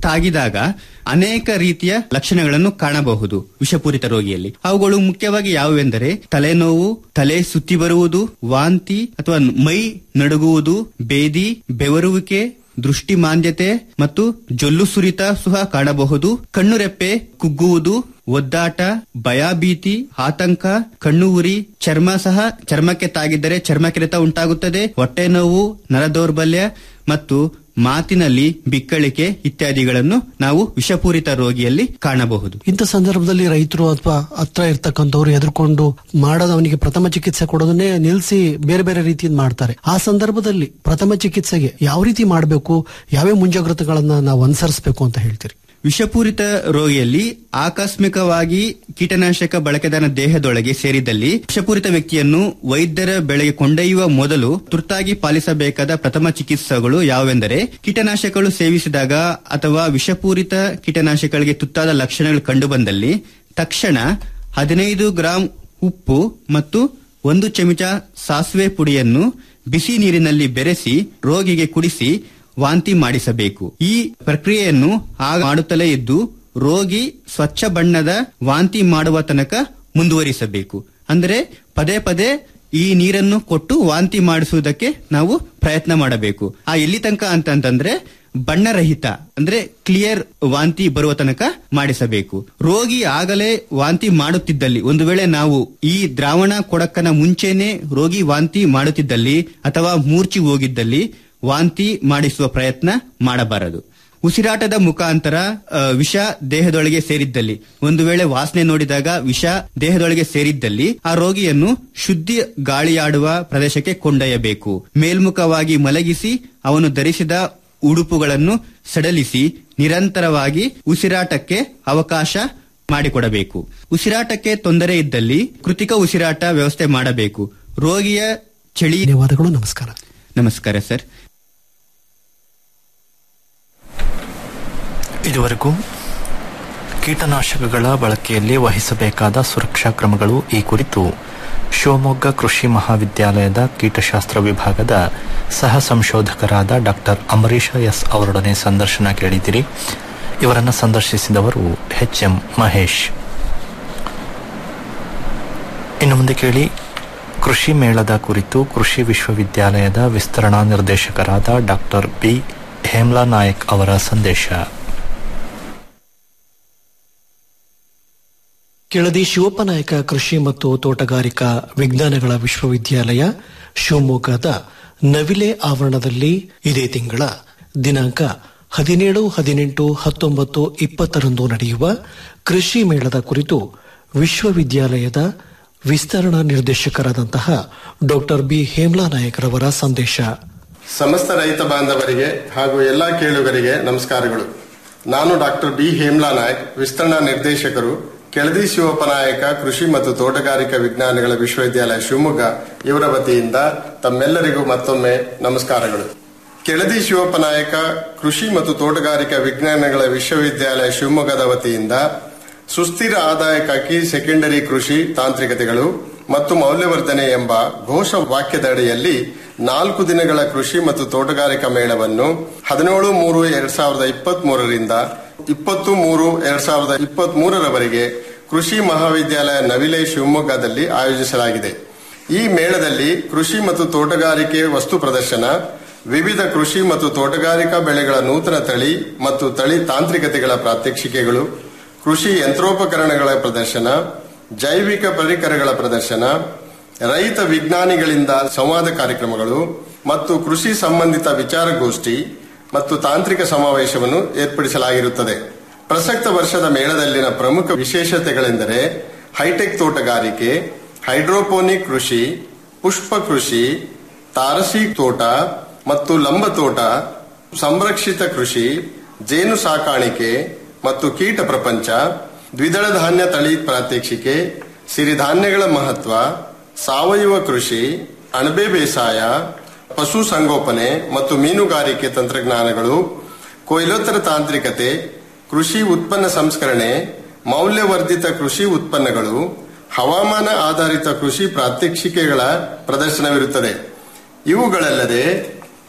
ತಾಗಿದಾಗ ಅನೇಕ ರೀತಿಯ ಲಕ್ಷಣಗಳನ್ನು ಕಾಣಬಹುದು ವಿಷಪೂರಿತ ರೋಗಿಯಲ್ಲಿ ಅವುಗಳು ಮುಖ್ಯವಾಗಿ ಯಾವುವೆಂದರೆ ತಲೆನೋವು ತಲೆ ಸುತ್ತಿ ಬರುವುದು ವಾಂತಿ ಅಥವಾ ಮೈ ನಡುಗುವುದು ಬೇದಿ ಬೆವರುವಿಕೆ ದೃಷ್ಟಿ ಮಾಂದ್ಯತೆ ಮತ್ತು ಜೊಲ್ಲು ಸುರಿತ ಸಹ ಕಾಣಬಹುದು ಕಣ್ಣುರೆಪ್ಪೆ ಕುಗ್ಗುವುದು ಒದ್ದಾಟ ಭಯಭೀತಿ ಆತಂಕ ಕಣ್ಣು ಉರಿ ಚರ್ಮ ಸಹ ಚರ್ಮಕ್ಕೆ ತಾಗಿದ್ದರೆ ಚರ್ಮ ಕೆರೆತ ಉಂಟಾಗುತ್ತದೆ ಹೊಟ್ಟೆ ನೋವು ನರ ದೌರ್ಬಲ್ಯ ಮತ್ತು ಮಾತಿನಲ್ಲಿ ಬಿಕ್ಕಳಿಕೆ ಇತ್ಯಾದಿಗಳನ್ನು ನಾವು ವಿಷಪೂರಿತ ರೋಗಿಯಲ್ಲಿ ಕಾಣಬಹುದು ಇಂಥ ಸಂದರ್ಭದಲ್ಲಿ ರೈತರು ಅಥವಾ ಹತ್ರ ಇರ್ತಕ್ಕಂಥವ್ರು ಎದುರ್ಕೊಂಡು ಮಾಡೋದು ಅವನಿಗೆ ಪ್ರಥಮ ಚಿಕಿತ್ಸೆ ಕೊಡೋದನ್ನೇ ನಿಲ್ಲಿಸಿ ಬೇರೆ ಬೇರೆ ರೀತಿಯಿಂದ ಮಾಡ್ತಾರೆ ಆ ಸಂದರ್ಭದಲ್ಲಿ ಪ್ರಥಮ ಚಿಕಿತ್ಸೆಗೆ ಯಾವ ರೀತಿ ಮಾಡಬೇಕು ಯಾವ್ಯಾವ ಮುಂಜಾಗ್ರತೆಗಳನ್ನ ನಾವು ಅನುಸರಿಸಬೇಕು ಅಂತ ಹೇಳ್ತೀರಿ ವಿಷಪೂರಿತ ರೋಗಿಯಲ್ಲಿ ಆಕಸ್ಮಿಕವಾಗಿ ಕೀಟನಾಶಕ ಬಳಕೆದಾರನ ದೇಹದೊಳಗೆ ಸೇರಿದಲ್ಲಿ ವಿಷಪೂರಿತ ವ್ಯಕ್ತಿಯನ್ನು ವೈದ್ಯರ ಬೆಳೆಗೆ ಕೊಂಡೊಯ್ಯುವ ಮೊದಲು ತುರ್ತಾಗಿ ಪಾಲಿಸಬೇಕಾದ ಪ್ರಥಮ ಚಿಕಿತ್ಸೆಗಳು ಯಾವುವೆಂದರೆ ಕೀಟನಾಶಕಗಳು ಸೇವಿಸಿದಾಗ ಅಥವಾ ವಿಷಪೂರಿತ ಕೀಟನಾಶಕಗಳಿಗೆ ತುತ್ತಾದ ಲಕ್ಷಣಗಳು ಕಂಡುಬಂದಲ್ಲಿ ತಕ್ಷಣ ಹದಿನೈದು ಗ್ರಾಂ ಉಪ್ಪು ಮತ್ತು ಒಂದು ಚಮಚ ಸಾಸಿವೆ ಪುಡಿಯನ್ನು ಬಿಸಿ ನೀರಿನಲ್ಲಿ ಬೆರೆಸಿ ರೋಗಿಗೆ ಕುಡಿಸಿ ವಾಂತಿ ಮಾಡಿಸಬೇಕು ಈ ಪ್ರಕ್ರಿಯೆಯನ್ನು ಆಗ ಮಾಡುತ್ತಲೇ ಇದ್ದು ರೋಗಿ ಸ್ವಚ್ಛ ಬಣ್ಣದ ವಾಂತಿ ಮಾಡುವ ತನಕ ಮುಂದುವರಿಸಬೇಕು ಅಂದರೆ ಪದೇ ಪದೇ ಈ ನೀರನ್ನು ಕೊಟ್ಟು ವಾಂತಿ ಮಾಡಿಸುವುದಕ್ಕೆ ನಾವು ಪ್ರಯತ್ನ ಮಾಡಬೇಕು ಆ ಎಲ್ಲಿ ತನಕ ಅಂತಂತಂದ್ರೆ ಬಣ್ಣರಹಿತ ಅಂದ್ರೆ ಕ್ಲಿಯರ್ ವಾಂತಿ ಬರುವ ತನಕ ಮಾಡಿಸಬೇಕು ರೋಗಿ ಆಗಲೇ ವಾಂತಿ ಮಾಡುತ್ತಿದ್ದಲ್ಲಿ ಒಂದು ವೇಳೆ ನಾವು ಈ ದ್ರಾವಣ ಕೊಡಕ್ಕನ ಮುಂಚೆನೆ ರೋಗಿ ವಾಂತಿ ಮಾಡುತ್ತಿದ್ದಲ್ಲಿ ಅಥವಾ ಮೂರ್ಛಿ ಹೋಗಿದ್ದಲ್ಲಿ ವಾಂತಿ ಮಾಡಿಸುವ ಪ್ರಯತ್ನ ಮಾಡಬಾರದು ಉಸಿರಾಟದ ಮುಖಾಂತರ ಆ, ವಿಷ ದೇಹದೊಳಗೆ ಸೇರಿದ್ದಲ್ಲಿ ಒಂದು ವೇಳೆ ವಾಸನೆ ನೋಡಿದಾಗ ವಿಷ ದೇಹದೊಳಗೆ ಸೇರಿದ್ದಲ್ಲಿ ಆ ರೋಗಿಯನ್ನು ಶುದ್ಧಿ ಗಾಳಿಯಾಡುವ ಪ್ರದೇಶಕ್ಕೆ ಕೊಂಡೊಯ್ಯಬೇಕು ಮೇಲ್ಮುಖವಾಗಿ ಮಲಗಿಸಿ ಅವನು ಧರಿಸಿದ ಉಡುಪುಗಳನ್ನು ಸಡಲಿಸಿ ನಿರಂತರವಾಗಿ ಉಸಿರಾಟಕ್ಕೆ ಅವಕಾಶ ಮಾಡಿಕೊಡಬೇಕು ಉಸಿರಾಟಕ್ಕೆ ತೊಂದರೆ ಇದ್ದಲ್ಲಿ ಕೃತಿಕ ಉಸಿರಾಟ ವ್ಯವಸ್ಥೆ ಮಾಡಬೇಕು ರೋಗಿಯ ಚಳಿ ಧನ್ಯವಾದಗಳು ನಮಸ್ಕಾರ ನಮಸ್ಕಾರ ಸರ್ ಇದುವರೆಗೂ ಕೀಟನಾಶಕಗಳ ಬಳಕೆಯಲ್ಲಿ ವಹಿಸಬೇಕಾದ ಸುರಕ್ಷಾ ಕ್ರಮಗಳು ಈ ಕುರಿತು ಶಿವಮೊಗ್ಗ ಕೃಷಿ ಮಹಾವಿದ್ಯಾಲಯದ ಕೀಟಶಾಸ್ತ್ರ ವಿಭಾಗದ ಸಹ ಸಂಶೋಧಕರಾದ ಡಾಕ್ಟರ್ ಅಂಬರೀಷ ಎಸ್ ಅವರೊಡನೆ ಸಂದರ್ಶನ ಕೇಳಿದಿರಿ ಇವರನ್ನು ಸಂದರ್ಶಿಸಿದವರು ಎಚ್ ಎಂ ಮಹೇಶ್ ಇನ್ನು ಮುಂದೆ ಕೇಳಿ ಕೃಷಿ ಮೇಳದ ಕುರಿತು ಕೃಷಿ ವಿಶ್ವವಿದ್ಯಾಲಯದ ವಿಸ್ತರಣಾ ನಿರ್ದೇಶಕರಾದ ಡಾಕ್ಟರ್ ಬಿ ಹೇಮ್ಲಾ ನಾಯಕ್ ಅವರ ಸಂದೇಶ ಕೆಳದಿ ಶಿವಪ್ಪನಾಯಕ ಕೃಷಿ ಮತ್ತು ತೋಟಗಾರಿಕಾ ವಿಜ್ಞಾನಗಳ ವಿಶ್ವವಿದ್ಯಾಲಯ ಶಿವಮೊಗ್ಗದ ನವಿಲೆ ಆವರಣದಲ್ಲಿ ಇದೇ ತಿಂಗಳ ದಿನಾಂಕ ಹದಿನೇಳು ಹದಿನೆಂಟು ಹತ್ತೊಂಬತ್ತು ಇಪ್ಪತ್ತರಂದು ನಡೆಯುವ ಕೃಷಿ ಮೇಳದ ಕುರಿತು ವಿಶ್ವವಿದ್ಯಾಲಯದ ವಿಸ್ತರಣಾ ನಿರ್ದೇಶಕರಾದಂತಹ ಡಾಕ್ಟರ್ ಬಿ ಹೇಮ್ಲಾ ನಾಯಕರವರ ಸಂದೇಶ ಸಮಸ್ತ ರೈತ ಬಾಂಧವರಿಗೆ ಹಾಗೂ ಎಲ್ಲಾ ಕೇಳುಗರಿಗೆ ನಮಸ್ಕಾರಗಳು ನಾನು ಡಾಕ್ಟರ್ ಬಿ ಹೇಮ್ಲಾ ನಾಯಕ್ ವಿಸ್ತರಣಾ ನಿರ್ದೇಶಕರು ಕೆಳದಿ ಶಿವಪ್ಪನಾಯಕ ಕೃಷಿ ಮತ್ತು ತೋಟಗಾರಿಕಾ ವಿಜ್ಞಾನಗಳ ವಿಶ್ವವಿದ್ಯಾಲಯ ಶಿವಮೊಗ್ಗ ಇವರ ವತಿಯಿಂದ ತಮ್ಮೆಲ್ಲರಿಗೂ ಮತ್ತೊಮ್ಮೆ ನಮಸ್ಕಾರಗಳು ಕೆಳದಿ ಶಿವಪ್ಪನಾಯಕ ಕೃಷಿ ಮತ್ತು ತೋಟಗಾರಿಕಾ ವಿಜ್ಞಾನಗಳ ವಿಶ್ವವಿದ್ಯಾಲಯ ಶಿವಮೊಗ್ಗದ ವತಿಯಿಂದ ಸುಸ್ಥಿರ ಆದಾಯಕ್ಕಾಗಿ ಸೆಕೆಂಡರಿ ಕೃಷಿ ತಾಂತ್ರಿಕತೆಗಳು ಮತ್ತು ಮೌಲ್ಯವರ್ಧನೆ ಎಂಬ ಘೋಷ ವಾಕ್ಯದ ಅಡಿಯಲ್ಲಿ ನಾಲ್ಕು ದಿನಗಳ ಕೃಷಿ ಮತ್ತು ತೋಟಗಾರಿಕಾ ಮೇಳವನ್ನು ಹದಿನೇಳು ಮೂರು ಎರಡ್ ಸಾವಿರದ ಇಪ್ಪತ್ತ್ ಮೂರರಿಂದ ಇಪ್ಪತ್ತು ಮೂರು ಎರಡ್ ಸಾವಿರದ ಇಪ್ಪತ್ತ್ ಮೂರರವರೆಗೆ ಕೃಷಿ ಮಹಾವಿದ್ಯಾಲಯ ನವಿಲೆ ಶಿವಮೊಗ್ಗದಲ್ಲಿ ಆಯೋಜಿಸಲಾಗಿದೆ ಈ ಮೇಳದಲ್ಲಿ ಕೃಷಿ ಮತ್ತು ತೋಟಗಾರಿಕೆ ವಸ್ತು ಪ್ರದರ್ಶನ ವಿವಿಧ ಕೃಷಿ ಮತ್ತು ತೋಟಗಾರಿಕಾ ಬೆಳೆಗಳ ನೂತನ ತಳಿ ಮತ್ತು ತಳಿ ತಾಂತ್ರಿಕತೆಗಳ ಪ್ರಾತ್ಯಕ್ಷಿಕೆಗಳು ಕೃಷಿ ಯಂತ್ರೋಪಕರಣಗಳ ಪ್ರದರ್ಶನ ಜೈವಿಕ ಪರಿಕರಗಳ ಪ್ರದರ್ಶನ ರೈತ ವಿಜ್ಞಾನಿಗಳಿಂದ ಸಂವಾದ ಕಾರ್ಯಕ್ರಮಗಳು ಮತ್ತು ಕೃಷಿ ಸಂಬಂಧಿತ ವಿಚಾರಗೋಷ್ಠಿ ಮತ್ತು ತಾಂತ್ರಿಕ ಸಮಾವೇಶವನ್ನು ಏರ್ಪಡಿಸಲಾಗಿರುತ್ತದೆ ಪ್ರಸಕ್ತ ವರ್ಷದ ಮೇಳದಲ್ಲಿನ ಪ್ರಮುಖ ವಿಶೇಷತೆಗಳೆಂದರೆ ಹೈಟೆಕ್ ತೋಟಗಾರಿಕೆ ಹೈಡ್ರೋಪೋನಿಕ್ ಕೃಷಿ ಪುಷ್ಪ ಕೃಷಿ ತಾರಸಿ ತೋಟ ಮತ್ತು ಲಂಬ ತೋಟ ಸಂರಕ್ಷಿತ ಕೃಷಿ ಜೇನು ಸಾಕಾಣಿಕೆ ಮತ್ತು ಕೀಟ ಪ್ರಪಂಚ ದ್ವಿದಳ ಧಾನ್ಯ ತಳಿ ಪ್ರಾತ್ಯಕ್ಷಿಕೆ ಸಿರಿಧಾನ್ಯಗಳ ಮಹತ್ವ ಸಾವಯವ ಕೃಷಿ ಅಣಬೆ ಬೇಸಾಯ ಪಶು ಸಂಗೋಪನೆ ಮತ್ತು ಮೀನುಗಾರಿಕೆ ತಂತ್ರಜ್ಞಾನಗಳು ಕೊಯ್ಲೋತ್ತರ ತಾಂತ್ರಿಕತೆ ಕೃಷಿ ಉತ್ಪನ್ನ ಸಂಸ್ಕರಣೆ ಮೌಲ್ಯವರ್ಧಿತ ಕೃಷಿ ಉತ್ಪನ್ನಗಳು ಹವಾಮಾನ ಆಧಾರಿತ ಕೃಷಿ ಪ್ರಾತ್ಯಕ್ಷಿಕೆಗಳ ಪ್ರದರ್ಶನವಿರುತ್ತದೆ ಇವುಗಳಲ್ಲದೆ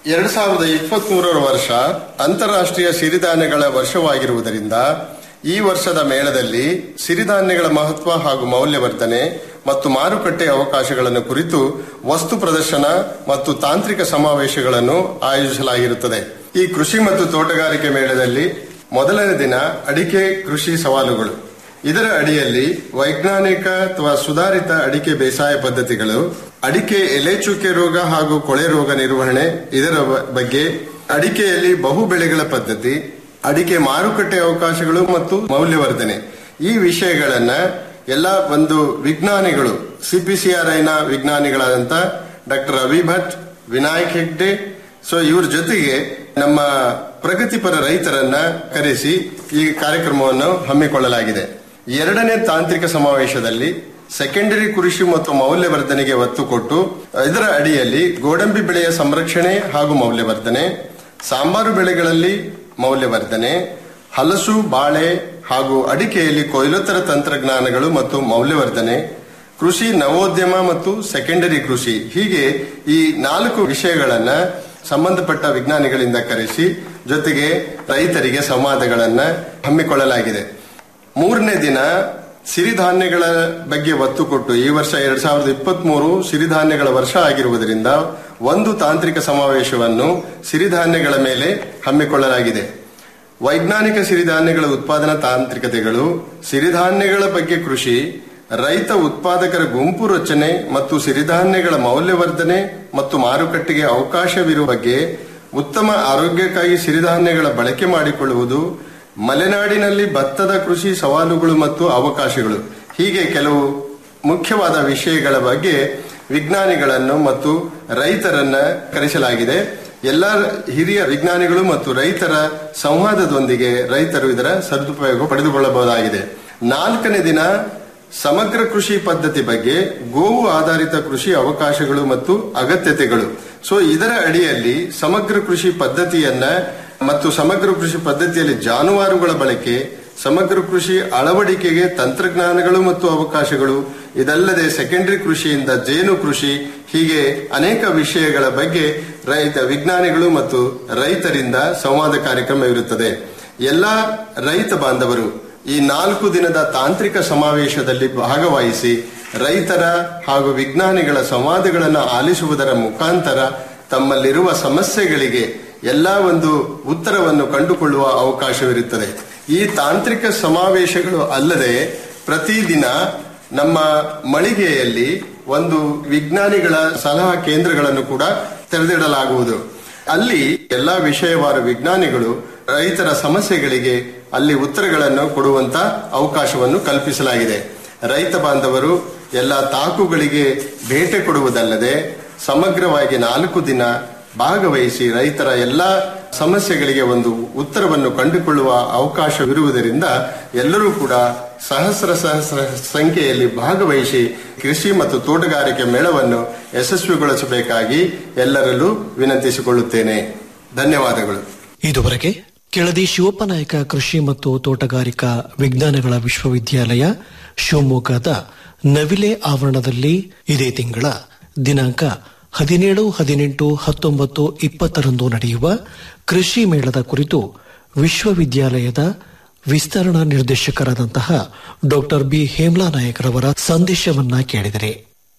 ಎರಡು ಸಾವಿರದ ಇಪ್ಪತ್ತ್ ಮೂರರ ವರ್ಷ ಅಂತಾರಾಷ್ಟ್ರೀಯ ಸಿರಿಧಾನ್ಯಗಳ ವರ್ಷವಾಗಿರುವುದರಿಂದ ಈ ವರ್ಷದ ಮೇಳದಲ್ಲಿ ಸಿರಿಧಾನ್ಯಗಳ ಮಹತ್ವ ಹಾಗೂ ಮೌಲ್ಯವರ್ಧನೆ ಮತ್ತು ಮಾರುಕಟ್ಟೆ ಅವಕಾಶಗಳನ್ನು ಕುರಿತು ವಸ್ತು ಪ್ರದರ್ಶನ ಮತ್ತು ತಾಂತ್ರಿಕ ಸಮಾವೇಶಗಳನ್ನು ಆಯೋಜಿಸಲಾಗಿರುತ್ತದೆ ಈ ಕೃಷಿ ಮತ್ತು ತೋಟಗಾರಿಕೆ ಮೇಳದಲ್ಲಿ ಮೊದಲನೇ ದಿನ ಅಡಿಕೆ ಕೃಷಿ ಸವಾಲುಗಳು ಇದರ ಅಡಿಯಲ್ಲಿ ವೈಜ್ಞಾನಿಕ ಅಥವಾ ಸುಧಾರಿತ ಅಡಿಕೆ ಬೇಸಾಯ ಪದ್ಧತಿಗಳು ಅಡಿಕೆ ಎಲೆ ಚುಕ್ಕೆ ರೋಗ ಹಾಗೂ ಕೊಳೆ ರೋಗ ನಿರ್ವಹಣೆ ಇದರ ಬ- ಬಗ್ಗೆ ಅಡಿಕೆಯಲ್ಲಿ ಬಹು ಬೆಳೆಗಳ ಪದ್ಧತಿ ಅಡಿಕೆ ಮಾರುಕಟ್ಟೆ ಅವಕಾಶಗಳು ಮತ್ತು ಮೌಲ್ಯವರ್ಧನೆ ಈ ವಿಷಯಗಳನ್ನ ಎಲ್ಲ ಒಂದು ವಿಜ್ಞಾನಿಗಳು ಸಿಪಿಸಿಆರ್ಐನ ವಿಜ್ಞಾನಿಗಳಾದಂತ ಡಾಕ್ಟರ್ ಅಭಿ ಭಟ್ ವಿನಾಯಕ್ ಹೆಗ್ಡೆ ಸೊ ಇವ್ರ ಜೊತೆಗೆ ನಮ್ಮ ಪ್ರಗತಿಪರ ರೈತರನ್ನ ಕರೆಸಿ ಈ ಕಾರ್ಯಕ್ರಮವನ್ನು ಹಮ್ಮಿಕೊಳ್ಳಲಾಗಿದೆ ಎರಡನೇ ತಾಂತ್ರಿಕ ಸಮಾವೇಶದಲ್ಲಿ ಸೆಕೆಂಡರಿ ಕೃಷಿ ಮತ್ತು ಮೌಲ್ಯವರ್ಧನೆಗೆ ಒತ್ತು ಕೊಟ್ಟು ಇದರ ಅಡಿಯಲ್ಲಿ ಗೋಡಂಬಿ ಬೆಳೆಯ ಸಂರಕ್ಷಣೆ ಹಾಗೂ ಮೌಲ್ಯವರ್ಧನೆ ಸಾಂಬಾರು ಬೆಳೆಗಳಲ್ಲಿ ಮೌಲ್ಯವರ್ಧನೆ ಹಲಸು ಬಾಳೆ ಹಾಗೂ ಅಡಿಕೆಯಲ್ಲಿ ಕೊಯ್ಲೋತ್ತರ ತಂತ್ರಜ್ಞಾನಗಳು ಮತ್ತು ಮೌಲ್ಯವರ್ಧನೆ ಕೃಷಿ ನವೋದ್ಯಮ ಮತ್ತು ಸೆಕೆಂಡರಿ ಕೃಷಿ ಹೀಗೆ ಈ ನಾಲ್ಕು ವಿಷಯಗಳನ್ನ ಸಂಬಂಧಪಟ್ಟ ವಿಜ್ಞಾನಿಗಳಿಂದ ಕರೆಸಿ ಜೊತೆಗೆ ರೈತರಿಗೆ ಸಂವಾದಗಳನ್ನ ಹಮ್ಮಿಕೊಳ್ಳಲಾಗಿದೆ ಮೂರನೇ ದಿನ ಸಿರಿಧಾನ್ಯಗಳ ಬಗ್ಗೆ ಒತ್ತು ಕೊಟ್ಟು ಈ ವರ್ಷ ಎರಡ್ ಸಾವಿರದ ಇಪ್ಪತ್ತ್ ಮೂರು ಸಿರಿಧಾನ್ಯಗಳ ವರ್ಷ ಆಗಿರುವುದರಿಂದ ಒಂದು ತಾಂತ್ರಿಕ ಸಮಾವೇಶವನ್ನು ಸಿರಿಧಾನ್ಯಗಳ ಮೇಲೆ ಹಮ್ಮಿಕೊಳ್ಳಲಾಗಿದೆ ವೈಜ್ಞಾನಿಕ ಸಿರಿಧಾನ್ಯಗಳ ಉತ್ಪಾದನಾ ತಾಂತ್ರಿಕತೆಗಳು ಸಿರಿಧಾನ್ಯಗಳ ಬಗ್ಗೆ ಕೃಷಿ ರೈತ ಉತ್ಪಾದಕರ ಗುಂಪು ರಚನೆ ಮತ್ತು ಸಿರಿಧಾನ್ಯಗಳ ಮೌಲ್ಯವರ್ಧನೆ ಮತ್ತು ಮಾರುಕಟ್ಟೆಗೆ ಅವಕಾಶವಿರುವ ಬಗ್ಗೆ ಉತ್ತಮ ಆರೋಗ್ಯಕ್ಕಾಗಿ ಸಿರಿಧಾನ್ಯಗಳ ಬಳಕೆ ಮಾಡಿಕೊಳ್ಳುವುದು ಮಲೆನಾಡಿನಲ್ಲಿ ಭತ್ತದ ಕೃಷಿ ಸವಾಲುಗಳು ಮತ್ತು ಅವಕಾಶಗಳು ಹೀಗೆ ಕೆಲವು ಮುಖ್ಯವಾದ ವಿಷಯಗಳ ಬಗ್ಗೆ ವಿಜ್ಞಾನಿಗಳನ್ನು ಮತ್ತು ರೈತರನ್ನ ಕರೆಸಲಾಗಿದೆ ಎಲ್ಲ ಹಿರಿಯ ವಿಜ್ಞಾನಿಗಳು ಮತ್ತು ರೈತರ ಸಂವಾದದೊಂದಿಗೆ ರೈತರು ಇದರ ಸದುಪಯೋಗ ಪಡೆದುಕೊಳ್ಳಬಹುದಾಗಿದೆ ನಾಲ್ಕನೇ ದಿನ ಸಮಗ್ರ ಕೃಷಿ ಪದ್ಧತಿ ಬಗ್ಗೆ ಗೋವು ಆಧಾರಿತ ಕೃಷಿ ಅವಕಾಶಗಳು ಮತ್ತು ಅಗತ್ಯತೆಗಳು ಸೊ ಇದರ ಅಡಿಯಲ್ಲಿ ಸಮಗ್ರ ಕೃಷಿ ಪದ್ಧತಿಯನ್ನ ಮತ್ತು ಸಮಗ್ರ ಕೃಷಿ ಪದ್ಧತಿಯಲ್ಲಿ ಜಾನುವಾರುಗಳ ಬಳಕೆ ಸಮಗ್ರ ಕೃಷಿ ಅಳವಡಿಕೆಗೆ ತಂತ್ರಜ್ಞಾನಗಳು ಮತ್ತು ಅವಕಾಶಗಳು ಇದಲ್ಲದೆ ಸೆಕೆಂಡರಿ ಕೃಷಿಯಿಂದ ಜೇನು ಕೃಷಿ ಹೀಗೆ ಅನೇಕ ವಿಷಯಗಳ ಬಗ್ಗೆ ರೈತ ವಿಜ್ಞಾನಿಗಳು ಮತ್ತು ರೈತರಿಂದ ಸಂವಾದ ಕಾರ್ಯಕ್ರಮ ಇರುತ್ತದೆ ಎಲ್ಲಾ ರೈತ ಬಾಂಧವರು ಈ ನಾಲ್ಕು ದಿನದ ತಾಂತ್ರಿಕ ಸಮಾವೇಶದಲ್ಲಿ ಭಾಗವಹಿಸಿ ರೈತರ ಹಾಗೂ ವಿಜ್ಞಾನಿಗಳ ಸಂವಾದಗಳನ್ನು ಆಲಿಸುವುದರ ಮುಖಾಂತರ ತಮ್ಮಲ್ಲಿರುವ ಸಮಸ್ಯೆಗಳಿಗೆ ಎಲ್ಲಾ ಒಂದು ಉತ್ತರವನ್ನು ಕಂಡುಕೊಳ್ಳುವ ಅವಕಾಶವಿರುತ್ತದೆ ಈ ತಾಂತ್ರಿಕ ಸಮಾವೇಶಗಳು ಅಲ್ಲದೆ ಪ್ರತಿದಿನ ನಮ್ಮ ಮಳಿಗೆಯಲ್ಲಿ ಒಂದು ವಿಜ್ಞಾನಿಗಳ ಸಲಹಾ ಕೇಂದ್ರಗಳನ್ನು ಕೂಡ ತೆರೆದಿಡಲಾಗುವುದು ಅಲ್ಲಿ ಎಲ್ಲಾ ವಿಷಯವಾರ ವಿಜ್ಞಾನಿಗಳು ರೈತರ ಸಮಸ್ಯೆಗಳಿಗೆ ಅಲ್ಲಿ ಉತ್ತರಗಳನ್ನು ಕೊಡುವಂತ ಅವಕಾಶವನ್ನು ಕಲ್ಪಿಸಲಾಗಿದೆ ರೈತ ಬಾಂಧವರು ಎಲ್ಲ ತಾಕುಗಳಿಗೆ ಭೇಟೆ ಕೊಡುವುದಲ್ಲದೆ ಸಮಗ್ರವಾಗಿ ನಾಲ್ಕು ದಿನ ಭಾಗವಹಿಸಿ ರೈತರ ಎಲ್ಲಾ ಸಮಸ್ಯೆಗಳಿಗೆ ಒಂದು ಉತ್ತರವನ್ನು ಕಂಡುಕೊಳ್ಳುವ ಅವಕಾಶವಿರುವುದರಿಂದ ಎಲ್ಲರೂ ಕೂಡ ಸಹಸ್ರ ಸಹಸ್ರ ಸಂಖ್ಯೆಯಲ್ಲಿ ಭಾಗವಹಿಸಿ ಕೃಷಿ ಮತ್ತು ತೋಟಗಾರಿಕೆ ಮೇಳವನ್ನು ಯಶಸ್ವಿಗೊಳಿಸಬೇಕಾಗಿ ಎಲ್ಲರಲ್ಲೂ ವಿನಂತಿಸಿಕೊಳ್ಳುತ್ತೇನೆ ಧನ್ಯವಾದಗಳು ಇದುವರೆಗೆ ಕೆಳದಿ ಶಿವಪ್ಪನಾಯಕ ಕೃಷಿ ಮತ್ತು ತೋಟಗಾರಿಕಾ ವಿಜ್ಞಾನಗಳ ವಿಶ್ವವಿದ್ಯಾಲಯ ಶಿವಮೊಗ್ಗದ ನವಿಲೆ ಆವರಣದಲ್ಲಿ ಇದೇ ತಿಂಗಳ ದಿನಾಂಕ ಹದಿನೇಳು ಹದಿನೆಂಟು ಹತ್ತೊಂಬತ್ತು ಇಪ್ಪತ್ತರಂದು ನಡೆಯುವ ಕೃಷಿ ಮೇಳದ ಕುರಿತು ವಿಶ್ವವಿದ್ಯಾಲಯದ ವಿಸ್ತರಣಾ ನಿರ್ದೇಶಕರಾದಂತಹ ಡಾಕ್ಟರ್ ಬಿ ಹೇಮ್ಲಾ ನಾಯಕರವರ ಸಂದೇಶವನ್ನ ಕೇಳಿದರೆ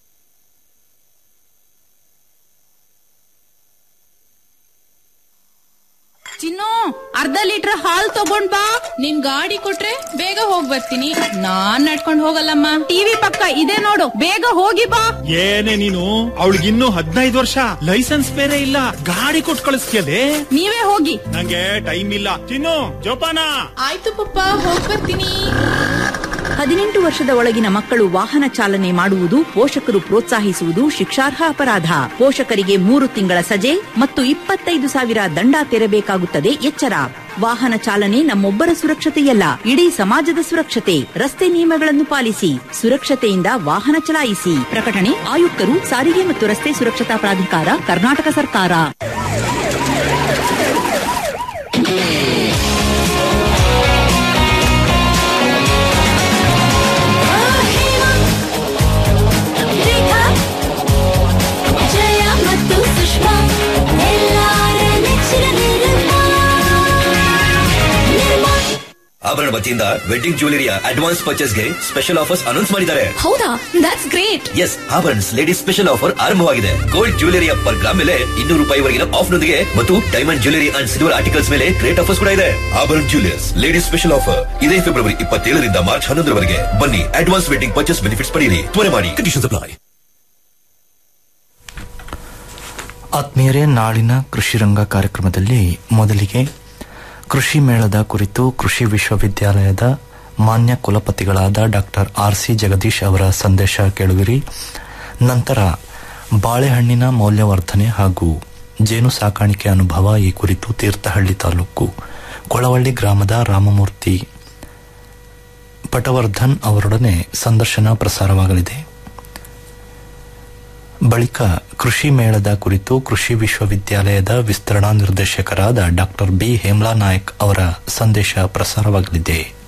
ಚಿನ್ನು ಅರ್ಧ ಲೀಟರ್ ಹಾಲ್ ತಗೊಂಡ್ ಬಾ ನಿನ್ ಗಾಡಿ ಕೊಟ್ರೆ ಬೇಗ ಹೋಗ್ ಬರ್ತೀನಿ ನಾನ್ ನಡ್ಕೊಂಡ್ ಹೋಗಲ್ಲಮ್ಮ ಟಿವಿ ಪಕ್ಕ ಇದೆ ನೋಡು ಬೇಗ ಹೋಗಿ ಬಾ ಏನೇ ನೀನು ಅವಳಿಗಿನ್ನೂ ಹದಿನೈದು ವರ್ಷ ಲೈಸೆನ್ಸ್ ಬೇರೆ ಇಲ್ಲ ಗಾಡಿ ಕೊಟ್ಟು ಕಳಿಸ್ತೀಯಲೇ ನೀವೇ ಹೋಗಿ ನಂಗೆ ಟೈಮ್ ಇಲ್ಲ ಚಿನ್ನು ಜೋಪಾನ ಆಯ್ತು ಪಪ್ಪ ಹೋಗ್ ಬರ್ತೀನಿ ಹದಿನೆಂಟು ವರ್ಷದ ಒಳಗಿನ ಮಕ್ಕಳು ವಾಹನ ಚಾಲನೆ ಮಾಡುವುದು ಪೋಷಕರು ಪ್ರೋತ್ಸಾಹಿಸುವುದು ಶಿಕ್ಷಾರ್ಹ ಅಪರಾಧ ಪೋಷಕರಿಗೆ ಮೂರು ತಿಂಗಳ ಸಜೆ ಮತ್ತು ಇಪ್ಪತ್ತೈದು ಸಾವಿರ ದಂಡ ತೆರಬೇಕಾಗುತ್ತದೆ ಎಚ್ಚರ ವಾಹನ ಚಾಲನೆ ನಮ್ಮೊಬ್ಬರ ಸುರಕ್ಷತೆಯಲ್ಲ ಇಡೀ ಸಮಾಜದ ಸುರಕ್ಷತೆ ರಸ್ತೆ ನಿಯಮಗಳನ್ನು ಪಾಲಿಸಿ ಸುರಕ್ಷತೆಯಿಂದ ವಾಹನ ಚಲಾಯಿಸಿ ಪ್ರಕಟಣೆ ಆಯುಕ್ತರು ಸಾರಿಗೆ ಮತ್ತು ರಸ್ತೆ ಸುರಕ್ಷತಾ ಪ್ರಾಧಿಕಾರ ಕರ್ನಾಟಕ ಸರ್ಕಾರ ರೇಖಾ ಜಯ ಮತ್ತು ಸುಷ್ಮಾ ಎಲ್ಲ ವತಿಯಿಂದ ವೆಡ್ಡಿಂಗ್ ಜ್ಯುವೆಲರಿಯ ಅಡ್ವಾನ್ಸ್ ಪರ್ಚೇಸ್ಗೆ ಸ್ಪೆಷಲ್ ಆಫರ್ಸ್ ಅನೌನ್ಸ್ ಮಾಡಿದ್ದಾರೆ ಹೌದಾ that's great yes Abharan ladies special offer ಆರಂಭವಾಗಿದೆ ಗೋಲ್ಡ್ ಜ್ಯುವೆಲರಿಯ ಪರ್ ಗ್ರಾಮ್ ಮೇಲೆ ಇನ್ನೂರು ರೂಪಾಯಿವರೆಗಿನ ಆಫ್ ನೊಂದಿಗೆ ಮತ್ತು diamond jewellery and silver articles ಮೇಲೆ ಗ್ರೇಟ್ ಆಫರ್ಸ್ ಕೂಡ ಇದೆ Abharan jewellers ladies special offer ಇದೇ ಫೆಬ್ರವರಿ ಇಪ್ಪತ್ತೇಳರಿಂದ ಮಾರ್ಚ್ ಹನ್ನೊಂದರವರೆಗೆ ಬನ್ನಿ ಅಡ್ವಾನ್ಸ್ ವೆಡ್ಡಿಂಗ್ ಪರ್ಚೇಸ್ ಬೆನಿಫಿಟ್ಸ್ ಪಡೆಯಿರಿ ತ್ವರೆ ಮಾಡಿ ಕಂಡೀಷನ್ ಅಪ್ಲೈ ಆತ್ಮೀಯರೇ ನಾಳಿನ ಕೃಷಿ ರಂಗ ಕಾರ್ಯಕ್ರಮದಲ್ಲಿ ಮೊದಲಿಗೆ ಕೃಷಿ ಮೇಳದ ಕುರಿತು ಕೃಷಿ ವಿಶ್ವವಿದ್ಯಾಲಯದ ಮಾನ್ಯ ಕುಲಪತಿಗಳಾದ ಡಾಕ್ಟರ್ ಆರ್ ಸಿ ಜಗದೀಶ್ ಅವರ ಸಂದೇಶ ಕೇಳುವಿರಿ ನಂತರ ಬಾಳೆಹಣ್ಣಿನ ಮೌಲ್ಯವರ್ಧನೆ ಹಾಗೂ ಜೇನು ಸಾಕಾಣಿಕೆ ಅನುಭವ ಈ ಕುರಿತು ತೀರ್ಥಹಳ್ಳಿ ತಾಲೂಕು ಕೊಳವಳ್ಳಿ ಗ್ರಾಮದ ರಾಮಮೂರ್ತಿ ಪಟವರ್ಧನ್ ಅವರೊಡನೆ ಸಂದರ್ಶನ ಪ್ರಸಾರವಾಗಲಿದೆ ಬಳಿಕ ಕೃಷಿ ಮೇಳದ ಕುರಿತು ಕೃಷಿ ವಿಶ್ವವಿದ್ಯಾಲಯದ ವಿಸ್ತರಣಾ ನಿರ್ದೇಶಕರಾದ ಡಾಕ್ಟರ್ ಬಿ ಹೇಮ್ಲಾ ನಾಯಕ್ ಅವರ ಸಂದೇಶ ಪ್ರಸಾರವಾಗಲಿದೆ